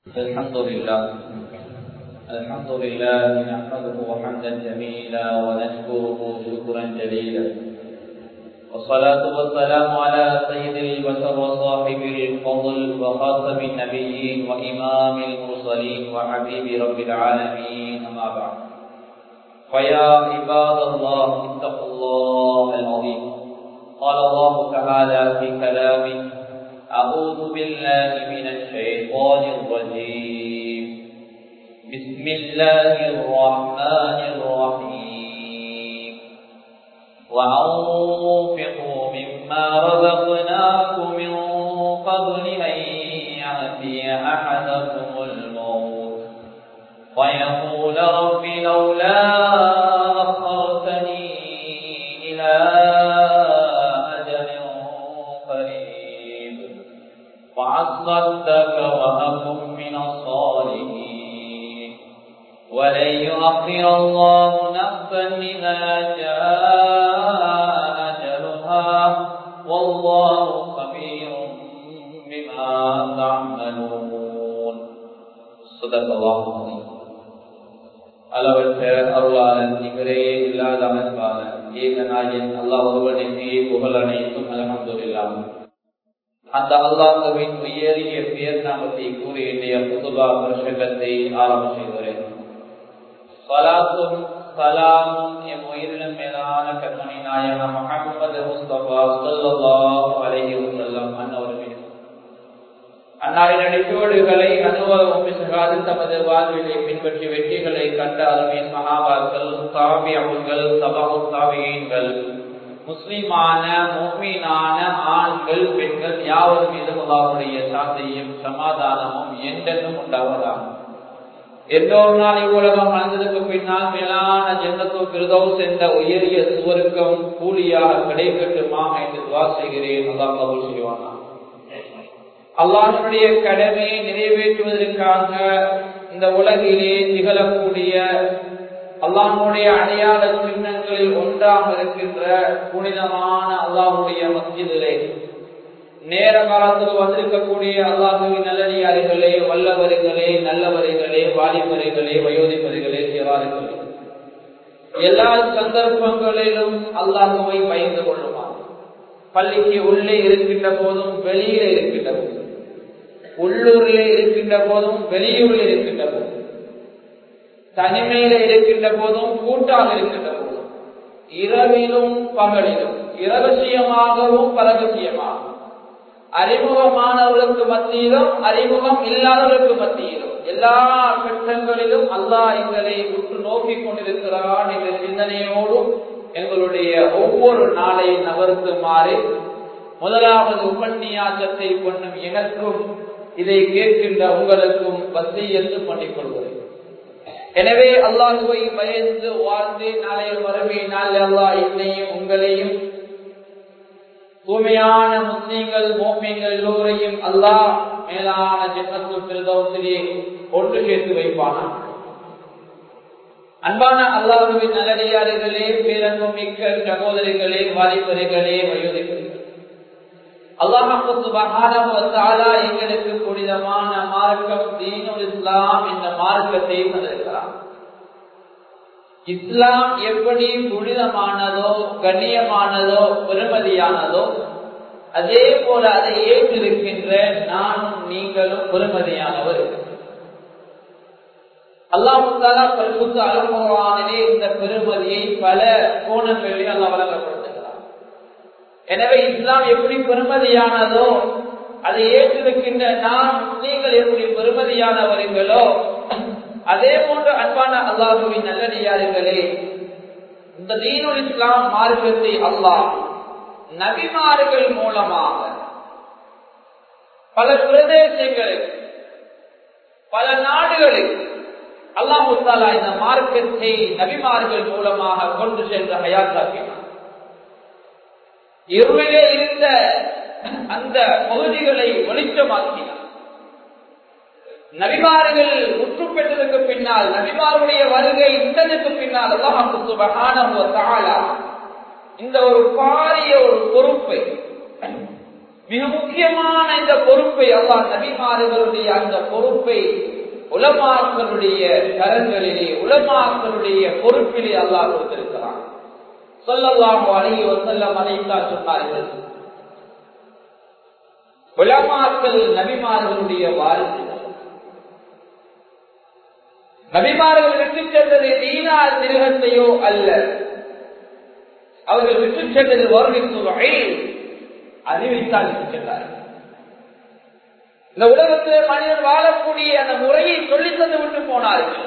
الحمد لله الحمد لله نحمده حمدا جميلا ونشكره شكرا جليلا والصلاة والسلام على سيد البشر وصاحب الفضل وخاتم النبيين وإمام المرسلين وحبيب رب العالمين أما بعد فيا عباد الله اتقوا الله العظيم قال الله تعالى في كلامه أعوذ بالله من الشيطان الرجيم بسم الله الرحمن الرحيم وأنفقوا مما رزقناكم من قبل أن يأتي أحدكم الموت ويقول رب لولا أخرتني إلى أجل قريب وعصدك وأكن من الصالحين ولن يؤخر الله نفسا إذا جاء أجلها والله خبير بما تعملون صدق الله العظيم அளவற்ற அருளாளன் நிகரே இல்லாத அன்பாளன் ஏகநாயன் அல்லாஹ் ஒருவனுக்கு புகழ் அனைத்தும் அலமதுல்லாம் அந்த அல்லாஹுவின் உயரிய பேர் நாமத்தை கூறி இன்றைய புதுபா பிரசங்கத்தை ஆரம்ப செய்கிறேன் சலாத்தும் சலாமும் எம் உயிரினம் மேலான கண்மணி நாயக முகமது முஸ்தபா சொல்லல்லாஹு அலைஹி வஸல்லம் அன்னவர்கள் அன்னாரின் அடிச்சோடுகளை அனுபவம் பிசகாது தமது வாழ்விலை பின்பற்றி வெற்றிகளை கண்ட அருமை மகாபாக்கள் தாபியங்கள் சபாவு தாபியங்கள் முஸ்லிமான மோமீனான ஆண்கள் பெண்கள் யாவர் மீதும் அல்லாவுடைய சாந்தையும் சமாதானமும் என்றென்றும் உண்டாவதாம் எல்லோரு நாள் இவ்வுலகம் வாழ்ந்ததுக்கு பின்னால் மேலான ஜென்னத்தோ பிரதோஸ் என்ற உயரிய சுவருக்கம் கூலியாக கிடைக்கட்டுமா என்று துவா செய்கிறேன் அல்லாஹ் கபூல் செய்வானா அல்லாஹனுடைய கடமையை நிறைவேற்றுவதற்காக இந்த உலகிலே திகழக்கூடிய அல்லாஹனுடைய அடையாள சின்னங்களில் ஒன்றாக இருக்கின்ற புனிதமான அல்லாஹுடைய மத்தியிலே நேர காலத்தில் வந்திருக்கக்கூடிய அல்லாஹுவின் நல்லடியார்களே வல்லவர்களே நல்லவர்களே வாலிபரைகளே வயோதிபதிகளே சிறார்களே எல்லா சந்தர்ப்பங்களிலும் அல்லாஹுவை பயந்து கொள்ளுமாறு பள்ளிக்கு உள்ளே இருக்கின்ற போதும் வெளியில இருக்கின்ற போதும் உள்ளூரில் இருக்கின்ற போதும் வெளியூரில் இருக்கின்ற போதும் தனிமையில இருக்கின்ற போதும் கூட்டாக இருக்கின்ற போதும் இரவிலும் பகலிலும் இரகசியமாகவும் பரகசியமாகவும் அறிமுகமானவர்களுக்கு மத்தியிலும் அறிமுகம் இல்லாதவர்களுக்கு மத்தியிலும் எல்லா கட்டங்களிலும் அல்லாஹ் எங்களை உற்று நோக்கிக் கொண்டிருக்கிறான் என்ற சிந்தனையோடும் எங்களுடைய ஒவ்வொரு நாளை நகர்த்துமாறு முதலாவது உபன்யாசத்தை கொண்டும் எனக்கும் இதை கேட்கின்ற உங்களுக்கும் வசையென்று பண்ணிக் கொள்கிறேன் எனவே அல்லாஹுவை பயந்து வாழ்ந்து நாளைய மறுமை நாள் அல்லாஹ் என்னையும் உங்களையும் தூய்மையான முஸ்லீம்கள் மோமியங்கள் எல்லோரையும் அல்லாஹ் மேலான ஜென்மத்து பிரதோசிலே ஒன்று சேர்த்து வைப்பானா அன்பான அல்லாஹுவின் நல்லடியார்களே பேரன்பு மிக்க சகோதரிகளே வாலிபர்களே வயோதிகளே அல்லாஹாலா எங்களுக்கு புனிதமான மார்க்கம் தீனுல் இஸ்லாம் என்ற மார்க்கத்தை தந்திருக்கிறார் இஸ்லாம் எப்படி புனிதமானதோ கண்ணியமானதோ பெருமதியானதோ அதே போல அதை ஏற்றிருக்கின்ற நானும் நீங்களும் பெருமதியானவர் அல்லாஹாலா பல்புத்து அலமுறானிலே இந்த பெருமதியை பல கோணங்களில் அல்ல வழங்கப்படுத்துகிறார் எனவே இஸ்லாம் எப்படி பெருமதியானதோ அதை ஏற்றிருக்கின்ற நாம் நீங்கள் எப்படி பெருமதியானவர்களோ அதே போன்று அன்பான அல்லாஹுவின் நல்லடியார்களே இந்த தீனுல் இஸ்லாம் மார்க்கத்தை அல்லாஹ் நபிமார்கள் மூலமாக பல பிரதேசங்களுக்கு பல நாடுகளுக்கு அல்லாஹு தாலா இந்த மார்க்கத்தை நபிமார்கள் மூலமாக கொண்டு சென்ற ஹயாத்தாக்கினார் இருளிலே இருந்த அந்த பகுதிகளை வெளிச்சமாக்கினார் நபிமார்கள் முற்று பெற்றதற்கு பின்னால் நபிமாருடைய வருகை இந்ததுக்கு பின்னால் அல்லாஹால இந்த ஒரு பாரிய ஒரு பொறுப்பை மிக முக்கியமான இந்த பொறுப்பை அல்லா நபிமார்களுடைய அந்த பொறுப்பை உலமாக்களுடைய கரங்களிலே உலமாக்களுடைய பொறுப்பிலே அல்லாஹ் கொடுத்திருக்கிறான் சொல்லலாம் அழகி வசல்லம் அதைத்தான் சொன்னார்கள் உலமாக்கள் நபிமார்களுடைய வாரிசுகள் நபிமார்கள் விட்டு சென்றது தீனார் திருகத்தையோ அல்ல அவர்கள் விட்டு சென்றது வருகின்ற அறிவித்தால் விட்டு சென்றார்கள் இந்த உலகத்திலே மனிதன் வாழக்கூடிய அந்த முறையை சொல்லி தந்து விட்டு போனார்கள்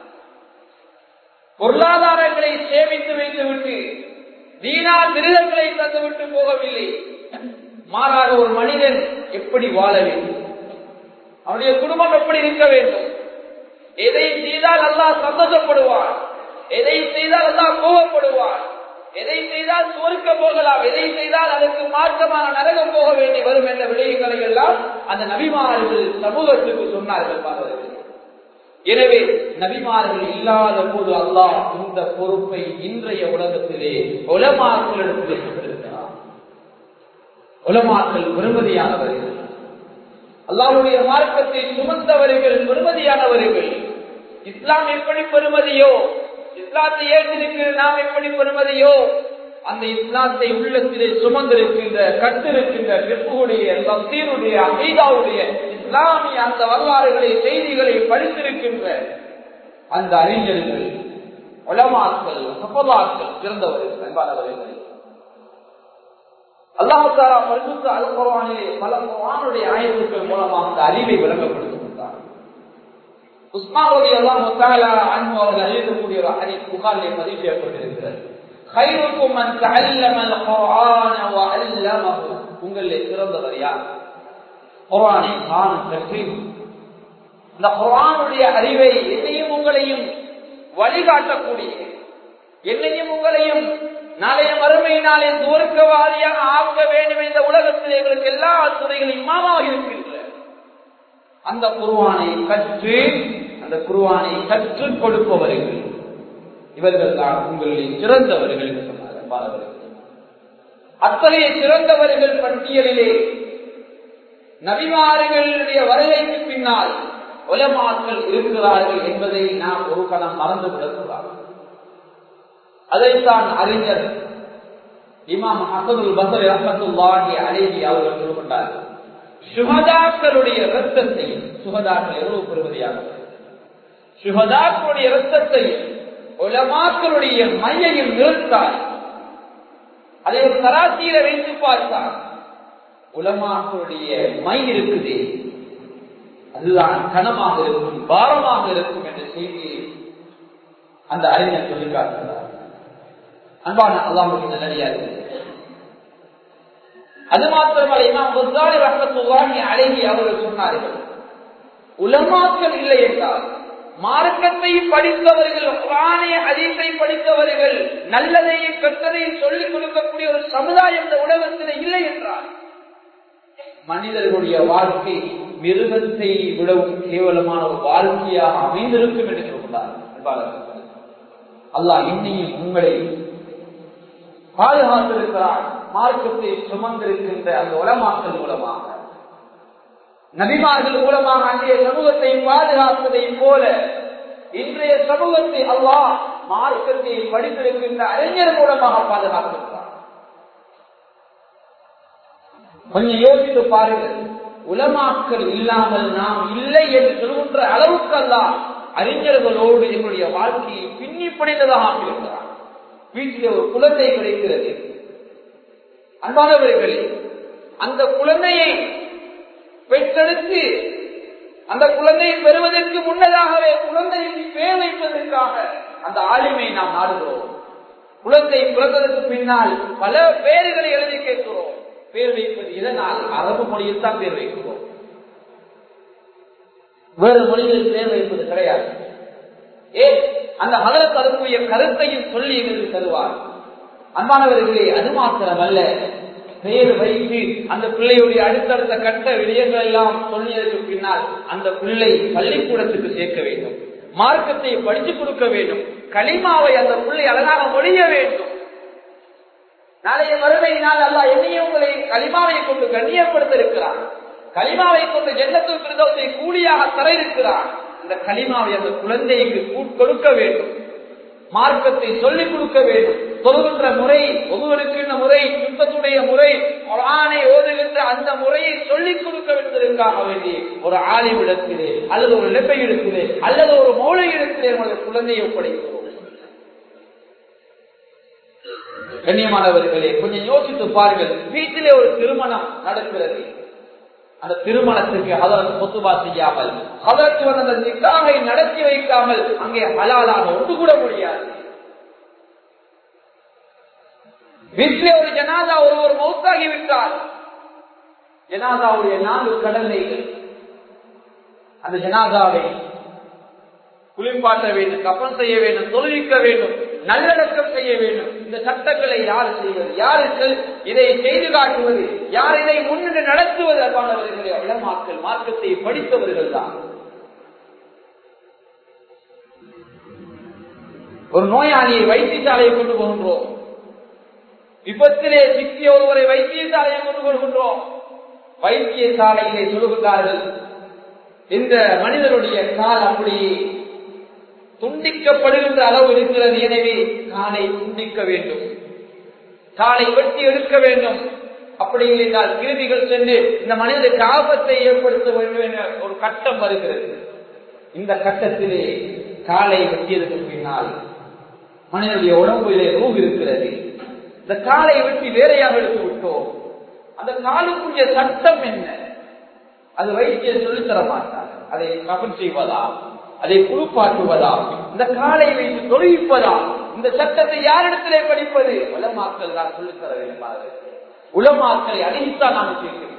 பொருளாதாரங்களை சேமித்து வைத்து விட்டு தீனா திருடங்களை தந்து விட்டு போகவில்லை மாறாக ஒரு மனிதன் எப்படி வாழ வேண்டும் அவனுடைய குடும்பம் எப்படி இருக்க வேண்டும் எதை செய்தால் அல்லாஹ் சந்தோஷப்படுவான் எதை செய்தால் அல்லாஹ் கோபப்படுவான் எதை செய்தால் சுவர்க்க போகலாம் எதை செய்தால் அதற்கு மாற்றமான நரகம் போக வேண்டி வரும் என்ற விடயங்களை எல்லாம் அந்த நபிமார்கள் சமூகத்துக்கு சொன்னார்கள் பார்வர்கள் எனவே நபிமார்கள் இல்லாத போது அல்லாஹ் இந்த பொறுப்பை இன்றைய உலகத்திலே உலமாக்களிடத்திலே கொண்டிருக்கிறார் உலமாக்கள் பெருமதியானவர்கள் அல்லாவுடைய மார்க்கத்தை சுமந்தவர்கள் பெருமதியானவர்கள் இஸ்லாம் எப்படி பெருமதியோ இஸ்லாத்தை ஏற்றிருக்கிற நாம் எப்படி பெறுவதையோ அந்த இஸ்லாத்தை உள்ளத்திலே சுமந்திருக்கின்ற கட்டிருக்கின்ற பிற்புடைய சத்தீருடைய அமீதாவுடைய இஸ்லாமிய அந்த வரலாறுகளை செய்திகளை படித்திருக்கின்ற அந்த அறிஞர்கள் உலமாக்கள் சபதாக்கள் சிறந்தவர்கள் அன்பானவர்கள் அல்லாஹாரா பரிசுத்த அல் குரானிலே பல குரானுடைய ஆயத்துக்கள் மூலமாக அந்த அறிவை விளங்கப்படுத்துகின்றார் உஸ்மாவதி எல்லாம் முத்தாலா அன்பு அவர்கள் அறிவிக்கக்கூடிய ஒரு ஹரி புகாரிலே பதிவு செய்யப்பட்டிருக்கிறது خيركم من تعلم القرآن وعلمه உங்களிலே சிறந்தவர் யார் குரானை காண கற்றி இந்த குரானுடைய அறிவை என்னையும் உங்களையும் வழிகாட்டக்கூடிய என்னையும் உங்களையும் நாளைய மறுமை நாளை தோற்கவாதியாக ஆக்க வேண்டும் இந்த உலகத்தில் எங்களுக்கு எல்லா துறைகளையும் இமாமாக இருக்கின்ற அந்த குருவானை கற்று அந்த குருவானை கற்றுக் கொடுப்பவர்கள் இவர்கள் தான் உங்களில் சிறந்தவர்கள் என்று சொன்னார்கள் அத்தகைய சிறந்தவர்கள் பட்டியலிலே நபிமார்களுடைய வருகைக்கு பின்னால் உலமாக்கள் இருக்கிறார்கள் என்பதை நாம் ஒரு கணம் மறந்து விடக்கூடாது அதைத்தான் அறிஞர் இமாம் ஹசனுல் பசர் அஹமத்துல்லாஹி அலேஹி அவர்கள் சொல்லுகின்றார்கள் சுகதாக்களுடைய ரத்தத்தை சுகதாக்கள் எவ்வளவு பெறுவதையாக சுகதாக்களுடைய ரத்தத்தை உலமாக்களுடைய மையையும் நிறுத்தார் அதை ஒரு தராசியில வைத்து பார்த்தார் உலமாக்களுடைய மை இருக்குது அதுதான் கனமாக இருக்கும் பாரமாக இருக்கும் என்ற செய்தியை அந்த அறிஞர் சொல்லி காட்டுகிறார் அன்பான அல்லாமுடைய நல்லடியாக அது மாத்திரமல்ல இமாம் புத்தாரி ரஹமத்துல்லாஹி அழகி அவர்கள் சொன்னார்கள் உலமாக்கள் இல்லை என்றால் மார்க்கத்தை படித்தவர்கள் குரானிய அதிசை படித்தவர்கள் நல்லதையும் கெட்டதையும் சொல்லிக் கொடுக்கக்கூடிய ஒரு சமுதாயம் இந்த உலகத்தில் இல்லை என்றால் மனிதர்களுடைய வாழ்க்கை மிருகத்தை விடவும் கேவலமான ஒரு வாழ்க்கையாக அமைந்திருக்கும் என்று சொல்கிறார் அல்லாஹ் இன்னையும் உங்களை பாதுகாத்திருக்கிறார் மார்க்கத்தை சுமந்திருக்கின்ற அந்த உலமாக்கல் மூலமாக நபிமார்கள் மூலமாக அன்றைய சமூகத்தை பாதுகாத்ததை போல இன்றைய சமூகத்தை அல்லாஹ் மார்க்கத்தை படித்திருக்கின்ற அறிஞர் மூலமாக பாதுகாத்திருக்கிறார் கொஞ்சம் யோசித்து பாருங்கள் உலமாக்கள் இல்லாமல் நாம் இல்லை என்று சொல்கின்ற அளவுக்கு அல்லாஹ் அறிஞர்களோடு எங்களுடைய வாழ்க்கையை பின்னி பிடித்ததாக ஆக்கியிருக்கிறார் வீட்டிலே ஒரு குழந்தை கிடைக்கிறது அன்பானவர்களே அந்த குழந்தையை பெற்றெடுத்து அந்த குழந்தையை பெறுவதற்கு முன்னதாகவே குழந்தைக்கு பேர் வைப்பதற்காக அந்த ஆளுமை நாம் நாடுகிறோம் குழந்தை பிறந்ததற்கு பின்னால் பல பேர்களை எழுதி கேட்கிறோம் பேர் வைப்பது இதனால் அரபு மொழியில் தான் பேர் வைக்கிறோம் வேறு மொழிகளில் பேர் வைப்பது கிடையாது ஏன் அந்த மலர் தரக்கூடிய கருத்தையும் சொல்லி எங்களுக்கு தருவார் அன்பானவர்களே அது மாத்திரமல்ல பெயர் வைத்து அந்த பிள்ளையுடைய அடுத்தடுத்த கட்ட விடயங்கள் எல்லாம் சொல்லியதற்கு பின்னால் அந்த பிள்ளை பள்ளிக்கூடத்துக்கு சேர்க்க வேண்டும் மார்க்கத்தை படித்துக் கொடுக்க வேண்டும் களிமாவை அந்த பிள்ளை அழகாக மொழிய வேண்டும் நாளைய மறுமையினால் அல்லா என்னையும் உங்களை களிமாவை கொண்டு கண்ணியப்படுத்த இருக்கிறான் களிமாவை கொண்டு ஜென்னத்தில் பிரதோசை கூலியாக தர இருக்கிறான் இந்த களிமாவை அந்த குழந்தைக்கு கொடுக்க வேண்டும் மார்க்கத்தை சொல்லிக் கொடுக்க வேண்டும் தொழுகின்ற முறை ஒருவருக்கின்ற முறை யுத்தத்துடைய முறை ஆணை ஓதுகின்ற அந்த முறையை சொல்லிக் கொடுக்க வேண்டியதற்காக வேண்டி ஒரு ஆலிமிடத்திலே அல்லது ஒரு லெப்பையிடத்திலே அல்லது ஒரு மௌலை இடத்திலே உங்களுடைய குழந்தையை ஒப்படைக்கிறோம் கண்ணியமானவர்களே கொஞ்சம் யோசித்து பாருங்கள் வீட்டிலே ஒரு திருமணம் நடக்கிறது அந்த திருமணத்துக்கு அதற்கு பொத்துபா செய்யாமல் அதற்கு வந்து அந்த நிக்காவை நடத்தி வைக்காமல் அங்கே ஹலாலாக ஒன்று கூட முடியாது வீட்டிலே ஒரு ஜனாதா ஒருவர் மௌத்தாகி விட்டார் ஜனாதாவுடைய நான்கு கடலைகள் அந்த ஜனாதாவை குளிப்பாட்ட வேண்டும் கப்பம் செய்ய வேண்டும் தொழுவிக்க வேண்டும் நல்லடக்கம் செய்ய வேண்டும் இந்த சட்டங்களை யார் செய்வது யாருக்கு இதை செய்து காட்டுவது யார் இதை முன்னின்று நடத்துவது அன்பானவர்களே இளமாக்கள் மார்க்கத்தை படித்தவர்கள் தான் ஒரு நோயாளியை வைத்தியசாலையை கொண்டு போகின்றோம் விபத்திலே சிக்கிய ஒருவரை வைத்தியசாலையை கொண்டு போகின்றோம் வைத்தியசாலையிலே சொல்லுகின்றார்கள் இந்த மனிதனுடைய கால் அப்படி துண்டிக்கப்படுகின்ற அளவு இருக்கிறது எனவே காலை துண்டிக்க வேண்டும் காலை வெட்டி எடுக்க வேண்டும் அப்படி இல்லைனால் கிருமிகள் சென்று இந்த மனிதனுக்கு ஆபத்தை ஏற்படுத்த வேண்டும் என்ற ஒரு கட்டம் வருகிறது இந்த கட்டத்திலே காலை வெட்டியதற்கு பின்னால் மனிதனுடைய உடம்பிலே ரூ இருக்கிறது இந்த காலை வெட்டி வேறையாக எடுத்து விட்டோம் அந்த காலுக்குரிய சட்டம் என்ன அது வைத்தியர் சொல்லித்தர மாட்டார் அதை கவன் செய்வதா அதை குழுப்பாட்டுவதா இந்த காலை வைத்து தொழிற்பதா இந்த சட்டத்தை யாரிடத்திலே படிப்பது உலமாக்கள் தான் சொல்லித்தர வேண்டும் உலமாக்களை அணுகித்தான் நாம் கேட்கிறோம்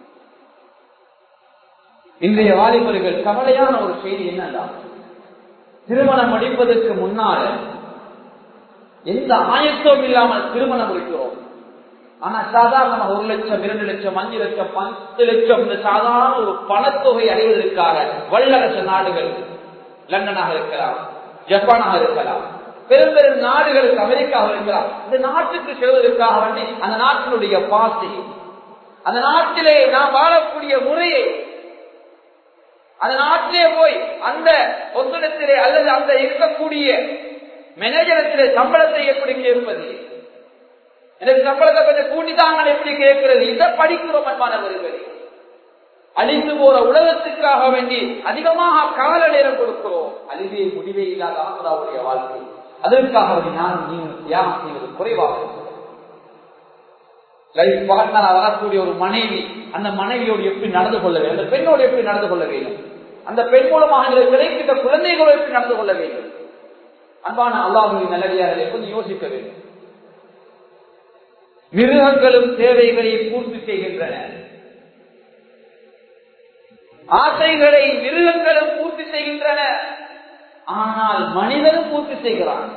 இன்றைய வாலிபர்கள் கவலையான ஒரு செய்தி என்னதான் திருமணம் முடிப்பதற்கு முன்னால எந்த ஆயத்தமும் இல்லாமல் திருமணம் முடிக்கிறோம் ஆனா சாதாரண ஒரு லட்சம் இரண்டு லட்சம் அஞ்சு லட்சம் பத்து லட்சம் இந்த சாதாரண ஒரு பணத்தொகை அடைவதற்காக வல்லரசு நாடுகள் லண்டனாக இருக்கலாம் ஜப்பானாக இருக்கலாம் பெரும் பெரும் நாடுகளுக்கு அமெரிக்காவில் இருக்கலாம் இந்த நாட்டுக்கு செல்வதற்காக வேண்டி அந்த நாட்டினுடைய பாசை அந்த நாட்டிலே நாம் வாழக்கூடிய முறையை அந்த நாட்டிலே போய் அந்த ஒத்துழைத்திலே அல்லது அந்த இருக்கக்கூடிய மேனேஜரத்திலே சம்பளத்தை எப்படி கேட்பது எனக்கு சம்பளத்தை கொஞ்சம் கூட்டித்தாங்க எப்படி கேட்கிறது இதை படிக்கிறோம் அன்பானவர்களே அழிந்து போற உலகத்துக்காக வேண்டி அதிகமாக கால நேரம் கொடுக்கிறோம் அழிவே முடிவே இல்லாத ஆந்திராவுடைய வாழ்க்கை அதற்காக நான் நீங்கள் தியாகம் செய்வது குறைவாக லைஃப் பார்ட்னரா வரக்கூடிய ஒரு மனைவி அந்த மனைவியோடு எப்படி நடந்து கொள்ள வேண்டும் அந்த பெண்ணோடு எப்படி நடந்து கொள்ள வேண்டும் அந்த பெண் மூலமாக கிடைக்கின்ற குழந்தைகளோடு எப்படி நடந்து கொள்ள வேண்டும் அன்பான அல்லாஹுவின் நல்லடியார்களை கொஞ்சம் யோசிக்க வேண்டும் மிருகங்களும் தேவைகளை பூர்த்தி செய்கின்றன ஆசைகளை மிருகங்களும் பூர்த்தி செய்கின்றன ஆனால் மனிதனும் பூர்த்தி செய்கிறான்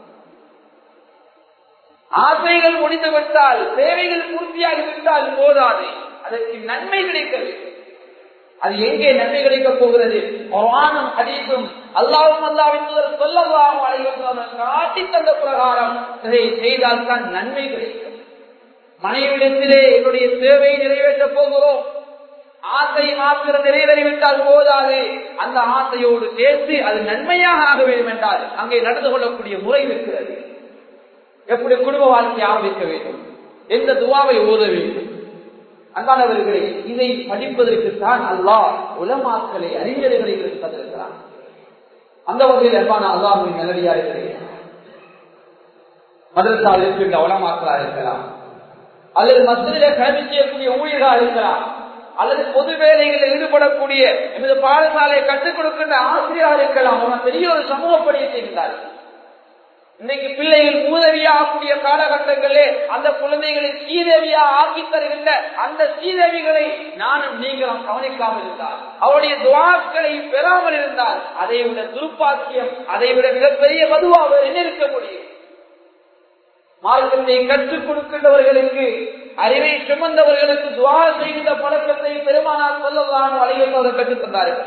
ஆசைகள் முடிந்துவிட்டால் தேவைகள் பூர்த்தியாகிவிட்டால் போதாது அதற்கு நன்மை கிடைக்க வேண்டும் அது எங்கே நன்மை கிடைக்கப் போகிறது குரானும் ஹதீஸும் அல்லாவும் அல்லாவின் முதல் சொல்லலாம் காட்டி தந்த பிரகாரம் இதை செய்தால் தான் நன்மை கிடைக்கும் மனைவிடத்திலே என்னுடைய தேவையை நிறைவேற்றப் போகிறோம் ஆசை மாத்திரம் நிறைவேறிவிட்டால் போதாது அந்த ஆசையோடு சேர்த்து அது நன்மையாக ஆக வேண்டும் என்றால் அங்கே நடந்து கொள்ளக்கூடிய முறை இருக்கிறது எப்படி குடும்ப வாழ்க்கை ஆரம்பிக்க வேண்டும் எந்த துவாவை ஓத வேண்டும் அன்பானவர்களே இதை படிப்பதற்குத்தான் அல்லாஹ் உலமாக்களை அறிஞர்களை தந்திருக்கிறான் அந்த வகையில் அன்பான அல்லாஹின் நல்லடியா இருக்கிறேன் மதரசாவில் இருக்கின்ற உலமாக்களா இருக்கலாம் அல்லது மத்தியில கல்வி செய்யக்கூடிய ஊழியர்களா இருக்கலாம் அல்லது பொது வேலைகளில் ஈடுபடக்கூடிய எமது பாடசாலையை கற்றுக் கொடுக்கின்ற ஆசிரியராக இருக்கலாம் அவன் பெரிய ஒரு சமூக பணியை செய்கிறார்கள் இன்னைக்கு பிள்ளைகள் மூதவியாகக்கூடிய காலகட்டங்களே அந்த குழந்தைகளை சீதேவியா ஆக்கி தருகின்ற அந்த சீதேவிகளை நானும் நீங்களும் கவனிக்காமல் இருந்தால் அவருடைய துவாக்களை பெறாமல் இருந்தால் அதை விட துருப்பாக்கியம் அதை விட மிகப்பெரிய மதுவாக என்ன இருக்க முடியும் மார்க்கத்தை கற்றுக் கொடுக்கின்றவர்களுக்கு அறிவை சுமந்தவர்களுக்கு துவா செய்கின்ற பழக்கத்தை பெருமானார் சொல்லலாம் வழிகள் கற்றுத் தந்தார்கள்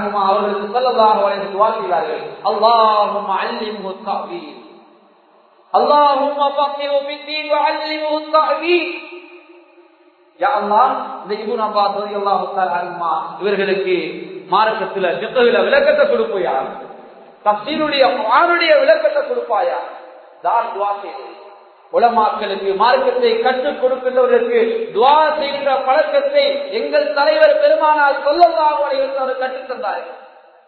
அவர்களுக்கு சொல்லலாம் துவா செய்தார்கள் அல்லாஹும் اللهم فقهه في الدين وعلمه التأويل யா அல்லாஹ் இந்த இப்னு அப்பாஸ் ரலியல்லாஹு தஆலா அன்ஹுமா இவர்களுக்கு மார்க்கத்துல ஃபிக்ஹ்ல விளக்கத்தை கொடுப்பாயா தஃசீருடைய குர்ஆனுடைய விளக்கத்தை கொடுப்பாயா தான் துஆ செய்து உலமாக்களுக்கு மார்க்கத்தை கற்றுக் கொடுக்கின்றவர்களுக்கு துவா செய்கின்ற பழக்கத்தை எங்கள் தலைவர் பெருமானால் சொல்லலாம் அனைவரும் கற்றுத் தந்தார்கள்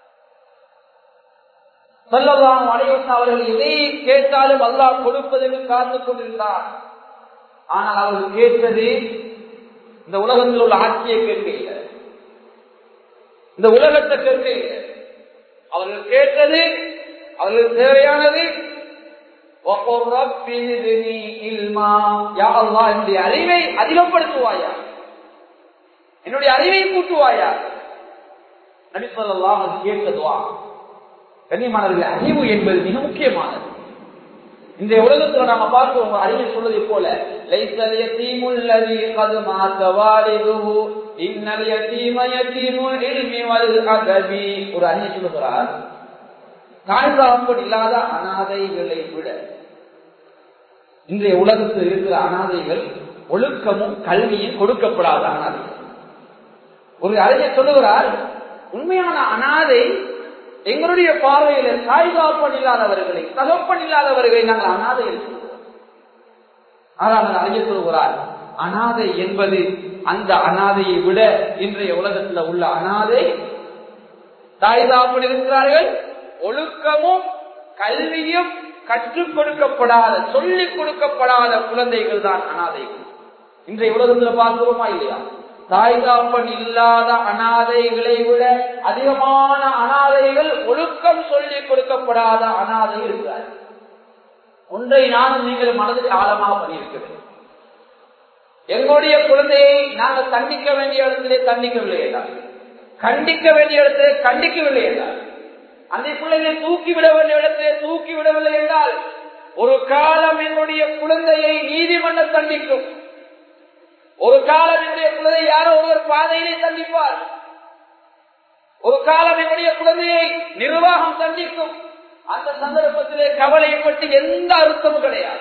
சொல்லலாம் அனைவரும் அவர்கள் எதை கேட்டாலும் அல்லாஹ் கொடுப்பதற்கு காத்துக் கொண்டிருந்தார் ஆனால் அவர்கள் கேட்டது இந்த உலகத்தில் உள்ள ஆட்சியை கேட்க இல்லை இந்த உலகத்தை கேட்க இல்லை அவர்கள் கேட்டது அவர்களுக்கு தேவையானது என்னுடைய அறிவை அதிகப்படுத்துவாயா என்னுடைய அறிவை கூட்டுவாயா நபி சொல்லலாம் அது கேட்டதுவா கண்ணியமானவர்கள் அறிவு என்பது மிக முக்கியமானது இந்த உலகத்துல நாம பார்க்கிறோம் அறிவை சொல்வதை போல லைசல் யதீமுல்லதி கத் மாத வாலிதுஹு இன்னல் யதீம யதீமுல் இல்மி வல் அதபி ஒரு அறிஞர் சொல்லுகிறார் தாய்தாப்பன் இல்லாத அனாதைகளை விட இன்றைய உலகத்தில் இருக்கிற அனாதைகள் ஒழுக்கமும் கல்வியும் கொடுக்கப்படாத அனாதைகள் ஒரு அறிஞர் சொல்லுகிறார் உண்மையான அனாதை எங்களுடைய பார்வையில தாய்தாப்பன் இல்லாதவர்களை தகப்பன் இல்லாதவர்களை நாங்கள் அனாதை இருக்கிறோம் ஆனால் அறிஞர் சொல்கிறார் அனாதை என்பது அந்த அனாதையை விட இன்றைய உலகத்தில் உள்ள அனாதை தாய்தாப்பன் இருக்கிறார்கள் ஒழுக்கமும் கல்வியும் கற்றுக் கொடுக்கப்படாத சொல்லிக் கொடுக்கப்படாத குழந்தைகள் தான் அனாதைகள் இன்றைய உலகத்தில் பார்க்கிறோமா இல்லையா தாய்தாப்பன் இல்லாத அனாதைகளை விட அதிகமான அனாதைகள் ஒழுக்கம் சொல்லிக் கொடுக்கப்படாத அனாதை இருக்கிறார் ஒன்றை நானும் நீங்கள் மனதில் ஆழமாக பண்ணியிருக்கிறேன் எங்களுடைய குழந்தையை நாங்கள் தண்டிக்க வேண்டிய இடத்திலே தண்டிக்கவில்லை என்றால் கண்டிக்க வேண்டிய இடத்திலே கண்டிக்கவில்லை என்றால் அந்த பிள்ளைகளை தூக்கி விட வேண்டிய இடத்திலே தூக்கி விடவில்லை என்றால் ஒரு காலம் என்னுடைய குழந்தையை நீதிமன்றம் தண்டிக்கும் ஒரு காலம் என்னுடைய குழந்தை யாரோ ஒருவர் பாதையிலே தண்டிப்பார் ஒரு காலம் என்னுடைய குழந்தையை நிர்வாகம் தண்டிக்கும் அந்த சந்தர்ப்பத்திலே கவலைப்பட்டு எந்த அர்த்தமும் கிடையாது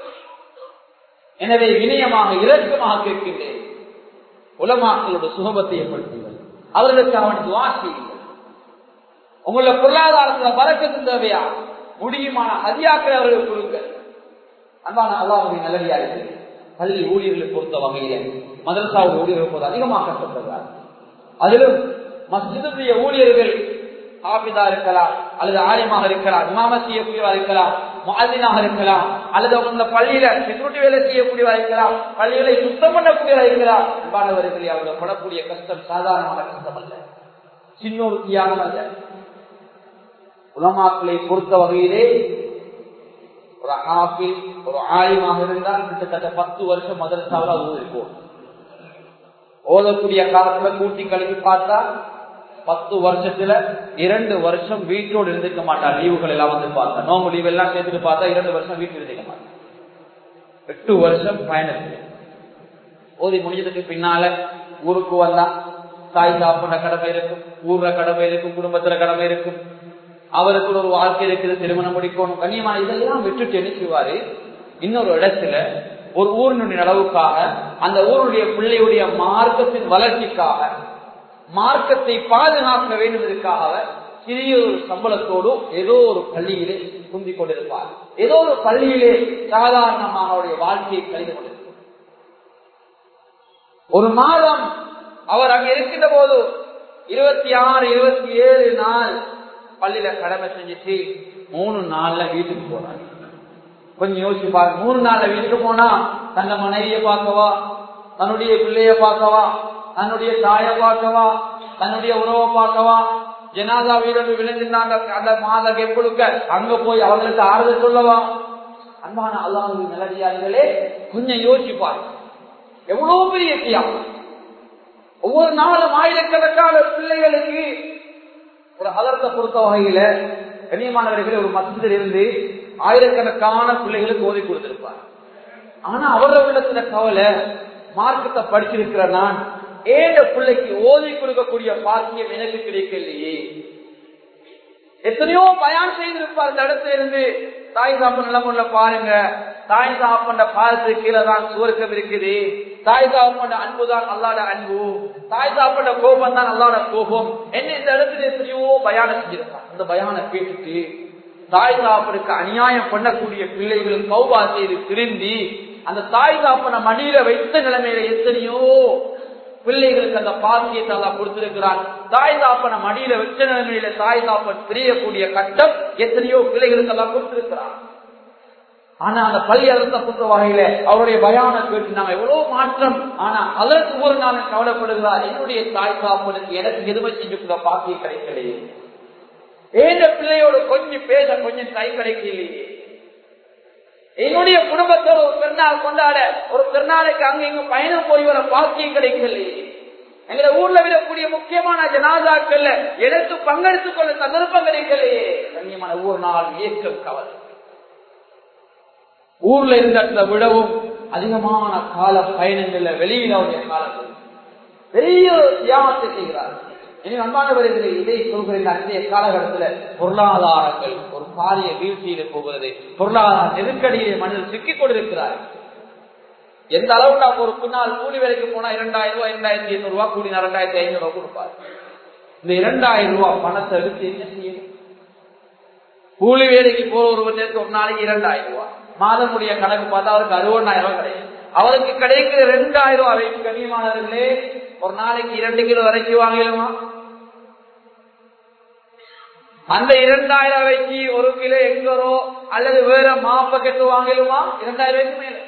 எனவே வினயமாக இரக்கமாக கேட்கின்றேன் உலமாக்களோட சுகபத்தை ஏற்படுத்துங்கள் அவர்களுக்கு அவன் துவா செய்யுங்கள் உங்களோட பொருளாதாரத்துல பறக்கத்து தேவையா முடியுமான ஹதியாக்களை அவர்களுக்கு கொடுங்கள் அன்பான அல்லாவுடைய நல்லடியா இருக்கு பள்ளி ஊழியர்களை பொறுத்த வகையில மதரசாவுடைய ஊழியர்கள் போது அதிகமாக கஷ்டப்படுறார் அதிலும் மஸ்ஜிதுடைய ஊழியர்கள் ஹாபிதா இருக்கலாம் அல்லது ஆரியமாக இருக்கலாம் இமாம செய்யக்கூடியவா இருக்கலாம் மாதினாக இருக்கலாம் அல்லது அவங்க பள்ளியில செக்யூரிட்டி வேலை செய்யக்கூடியவா இருக்கலாம் பள்ளிகளை சுத்தம் பண்ணக்கூடியவா இருக்கலாம் அன்பானவர்களை அவங்க படக்கூடிய கஷ்டம் சாதாரணமான கஷ்டம் அல்ல சின்ன ஒரு தியாகம் அல்ல உலமாக்களை பொறுத்த வகையிலே ஒரு ஹாஃபில் ஒரு ஆலிமாக இருந்தால் கிட்டத்தட்ட பத்து வருஷம் மதரசாவில் அது இருக்கும் ஓதக்கூடிய காலத்துல கூட்டி கழிவு பார்த்தா பத்து வருஷத்துல இரண்டு வருஷம் வீட்டோடு இருந்துக்க மாட்டார் லீவுகள் எல்லாம் வந்து பார்த்தா நோம்பு லீவ் எல்லாம் சேர்த்துட்டு பார்த்தா இரண்டு வருஷம் வீட்டில் இருந்துக்க மாட்டார் எட்டு வருஷம் பயணத்தில் ஓதி முடிஞ்சதுக்கு பின்னால ஊருக்கு வந்தா தாய் சாப்பிட கடமை இருக்கும் ஊர்ல கடமை இருக்கும் குடும்பத்துல கடமை இருக்கும் அவருக்கு ஒரு வாழ்க்கை இருக்குது திருமணம் முடிக்கணும் கண்ணியமான இதெல்லாம் விட்டுட்டு என்ன செய்வாரு இன்னொரு இடத்துல ஒரு ஊரினுடைய அளவுக்காக அந்த ஊருடைய பிள்ளையுடைய மார்க்கத்தின் வளர்ச்சிக்காக மார்க்கத்தை பாதுகாக்க வேண்டுவதற்காக சிறிய ஒரு சம்பளத்தோடு ஏதோ ஒரு பள்ளியிலே குந்திக் கொண்டிருப்பார் ஏதோ ஒரு பள்ளியிலே சாதாரணமாக அவருடைய வாழ்க்கையை கழிந்து கொண்டிருப்பார் ஒரு மாதம் அவர் அங்க இருக்கின்ற போது இருபத்தி ஆறு இருபத்தி ஏழு நாள் பள்ளியில கடமை செஞ்சுட்டு மூணு நாள்ல வீட்டுக்கு போறாங்க கொஞ்சம் யோசிச்சு பாருங்க மூணு நாள்ல வீட்டுக்கு போனா தன்னை மனைவிய பார்க்கவா தன்னுடைய பிள்ளைய பார்க்கவா தன்னுடைய தாய பார்க்கவா தன்னுடைய உறவை பார்க்கவா ஜனாதா வீடு விழுந்திருந்தாங்க அந்த மாத கெப்புழுக்க அங்க போய் அவங்களுக்கு ஆறுதல் சொல்லவா அன்பான அல்லாஹ் நிலடியார்களே கொஞ்சம் யோசிப்பார் எவ்வளவு பெரிய தியாகம் ஒவ்வொரு நாளும் ஆயிரக்கணக்கான பிள்ளைகளுக்கு ஒரு அலர்த்த பொறுத்த வகையில கண்ணியமானவர்கள் ஒரு மசத்தில் இருந்து ஆயிரக்கணக்கான பிள்ளைகளுக்கு ஓதி கொடுத்திருப்பார் ஆனா அவரோட உள்ளத்துல கவலை மார்க்கத்தை படிச்சிருக்கிற நான் ஏழ பிள்ளைக்கு ஓதி கொடுக்கக்கூடிய பாக்கியம் எனக்கு கிடைக்கலையே எத்தனையோ பயன் செய்திருப்பார் இந்த இடத்துல இருந்து தாய் சாப்பிட நிலமுள்ள பாருங்க தாய் சாப்பிட பாதத்துக்கு கீழே தான் சுவர்க்கம் இருக்குது தாய் சாப்பிட அன்பு தான் அல்லாட அன்பு தாய் சாப்பிட கோபம் தான் அல்லாட கோபம் என்ன இந்த இடத்துல எத்தனையோ பயானம் செஞ்சிருப்பார் இந்த பயான கேட்டுட்டு தாய் சாப்பிடுக்கு அநியாயம் பண்ணக்கூடிய பிள்ளைகள் கௌபா செய்து திருந்தி அந்த தாய் சாப்பிட மடியில வைத்த நிலைமையில எத்தனையோ பிள்ளைகளுக்கு அந்த பாக்கியத்தை அல்லா கொடுத்திருக்கிறான் தாய் தாப்பன மடியில வச்ச நிலைமையில தாய் தாப்பன் பிரியக்கூடிய கட்டம் எத்தனையோ பிள்ளைகளுக்கு எல்லாம் கொடுத்திருக்கிறான் ஆனா அந்த பள்ளி அழுத்த புத்த வகையில அவருடைய பயான கேட்டு நாங்க எவ்வளவு மாற்றம் ஆனா அதற்கு ஒரு நாள் கவலைப்படுகிறார் என்னுடைய தாய் தாப்பனுக்கு எனக்கு எதுவுமே செஞ்சு கூட பாக்கியம் கிடைக்கலையே ஏந்த பிள்ளையோட கொஞ்சம் பேச கொஞ்சம் கை கிடைக்கலையே என்னுடைய குடும்பத்தோட ஒரு பெருநாள் கொண்டாட ஒரு பெருநாளைக்கு அங்க இங்க பயணம் போய் வர பாக்கியம் கிடைக்கலையே எங்களை ஊர்ல விடக்கூடிய முக்கியமான ஜனாதாக்கள்ல எனக்கு பங்கெடுத்துக் கொள்ள சந்தர்ப்பம் கிடைக்கலையே கண்ணியமான ஒவ்வொரு நாள் இயக்கம் கவலை ஊர்ல இருந்த விடவும் அதிகமான கால பயணங்கள்ல வெளியில அவருடைய காலத்தில் பெரிய தியாகத்தை செய்கிறார் இனி அன்பானவர்களே இதை சொல்கிற அன்றைய காலகட்டத்தில் பொருளாதாரங்கள் ஒரு பாரிய வீழ்ச்சியில போகிறது பொருளாதார நெருக்கடியிலே மனிதர் சிக்கிக் கொண்டிருக்கிறார் எந்த அளவுக்கு நாம் ஒரு பின்னால் கூலி வேலைக்கு போனா இரண்டாயிரம் ரூபாய் இரண்டாயிரத்தி ஐநூறு ரூபாய் கூடினா ரெண்டாயிரத்தி ஐநூறு ரூபாய் கொடுப்பார் இந்த இரண்டாயிரம் ரூபாய் பணத்தை எடுத்து என்ன செய்யணும் கூலி வேலைக்கு போற ஒருவருக்கு ஒரு நாளைக்கு இரண்டாயிரம் ரூபாய் மாதமுடைய கணக்கு பார்த்தா அவருக்கு அறுபதாயிரம் ரூபாய் கிடைக்கும் அவருக்கு கிடைக்கிற ரெண்டாயிரம் ரூபாய் வைப்பு கண்ணியமானவர்களே ஒரு நாளைக்கு இரண்டு கிலோ இறைச்சி வாங்கிடுமா அந்த இரண்டாயிரம் ரூபாய்க்கு ஒரு கிலோ எங்கரோ அல்லது வேற மாப்பக்கெட்டு வாங்கிடுமா இரண்டாயிரம் ரூபாய்க்கு மேல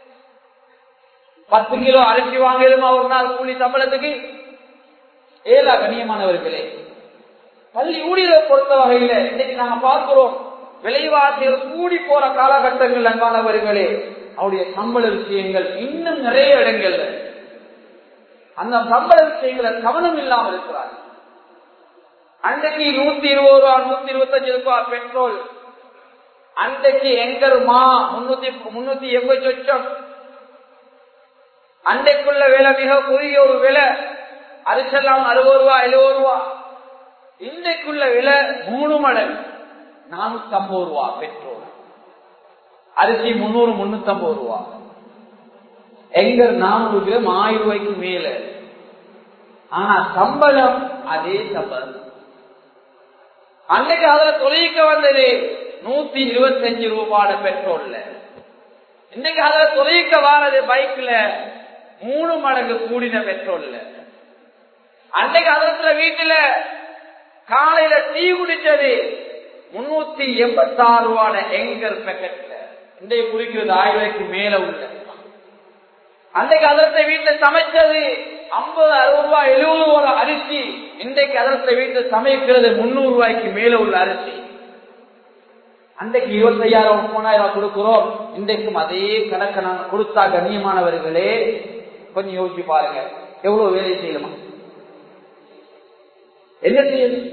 பத்து கிலோ அரிசி வாங்கிடுமா ஒரு நாள் கூலி சம்பளத்துக்கு ஏலா கண்ணியமானவர்களே பள்ளி ஊழியரை பொறுத்த வகையில இன்னைக்கு நாங்க பார்க்கிறோம் விலைவாசிகள் கூடி போற காலகட்டங்கள் அன்பானவர்களே அவருடைய சம்பள விஷயங்கள் இன்னும் நிறைய இடங்கள்ல அந்த சம்பள விஷயங்களை கவனம் இல்லாமல் இருக்கிறார் அன்றைக்கு நூத்தி இருபது ரூபா நூத்தி இருபத்தஞ்சு ரூபாய் பெட்ரோல் அன்றைக்கு எங்கர் மா முன்னூத்தி முன்னூத்தி எண்பத்தி லட்சம் அன்றைக்குள்ள விலை மிக குறுகிய ஒரு விலை அரிசெல்லாம் அறுபது ரூபா எழுபது ரூபா இன்றைக்குள்ள விலை மூணு மடங்கு நானூத்தி ஐம்பது ரூபா பெட்ரோல் அரிசி முன்னூறு முன்னூத்தி ஐம்பது ரூபா எங்க நானூறு கிராம் ஆயிரம் ரூபாய்க்கு மேல ஆனா சம்பளம் அதே சம்பளம் அன்னைக்கு அதுல தொலைக்க வந்தது நூத்தி இருபத்தஞ்சு ரூபாட பெட்ரோல்ல இன்னைக்கு அதுல தொலைக்க வாரது பைக்ல மூணு மடங்கு கூடின பெட்ரோல்ல அன்னைக்கு அதத்துல வீட்டுல காலையில டீ குடிச்சது முன்னூத்தி எண்பத்தி ஆறு ரூபாட எங்கர் பேக்கெட்ல இன்றைக்கு குடிக்கிறது ஆயிரம் ரூபாய்க்கு மேல உள்ள அன்றைக்கு அதரத்தை வீட்டுல சமைச்சது ஐம்பது அறுபது ரூபாய் எழுபது ரூபாய் அரிசி இன்றைக்கு அதரத்தை வீட்டுல சமைக்கிறது முன்னூறு ரூபாய்க்கு மேல உள்ள அரிசி அன்றைக்கு இருபத்தையாயிரம் முப்பதாயிரம் கொடுக்கிறோம் இன்றைக்கும் அதே கணக்கை நாங்க கொடுத்தா கண்ணியமானவர்களே கொஞ்சம் யோசிச்சு பாருங்க எவ்வளவு வேலை செய்யணுமா என்ன செய்யணும்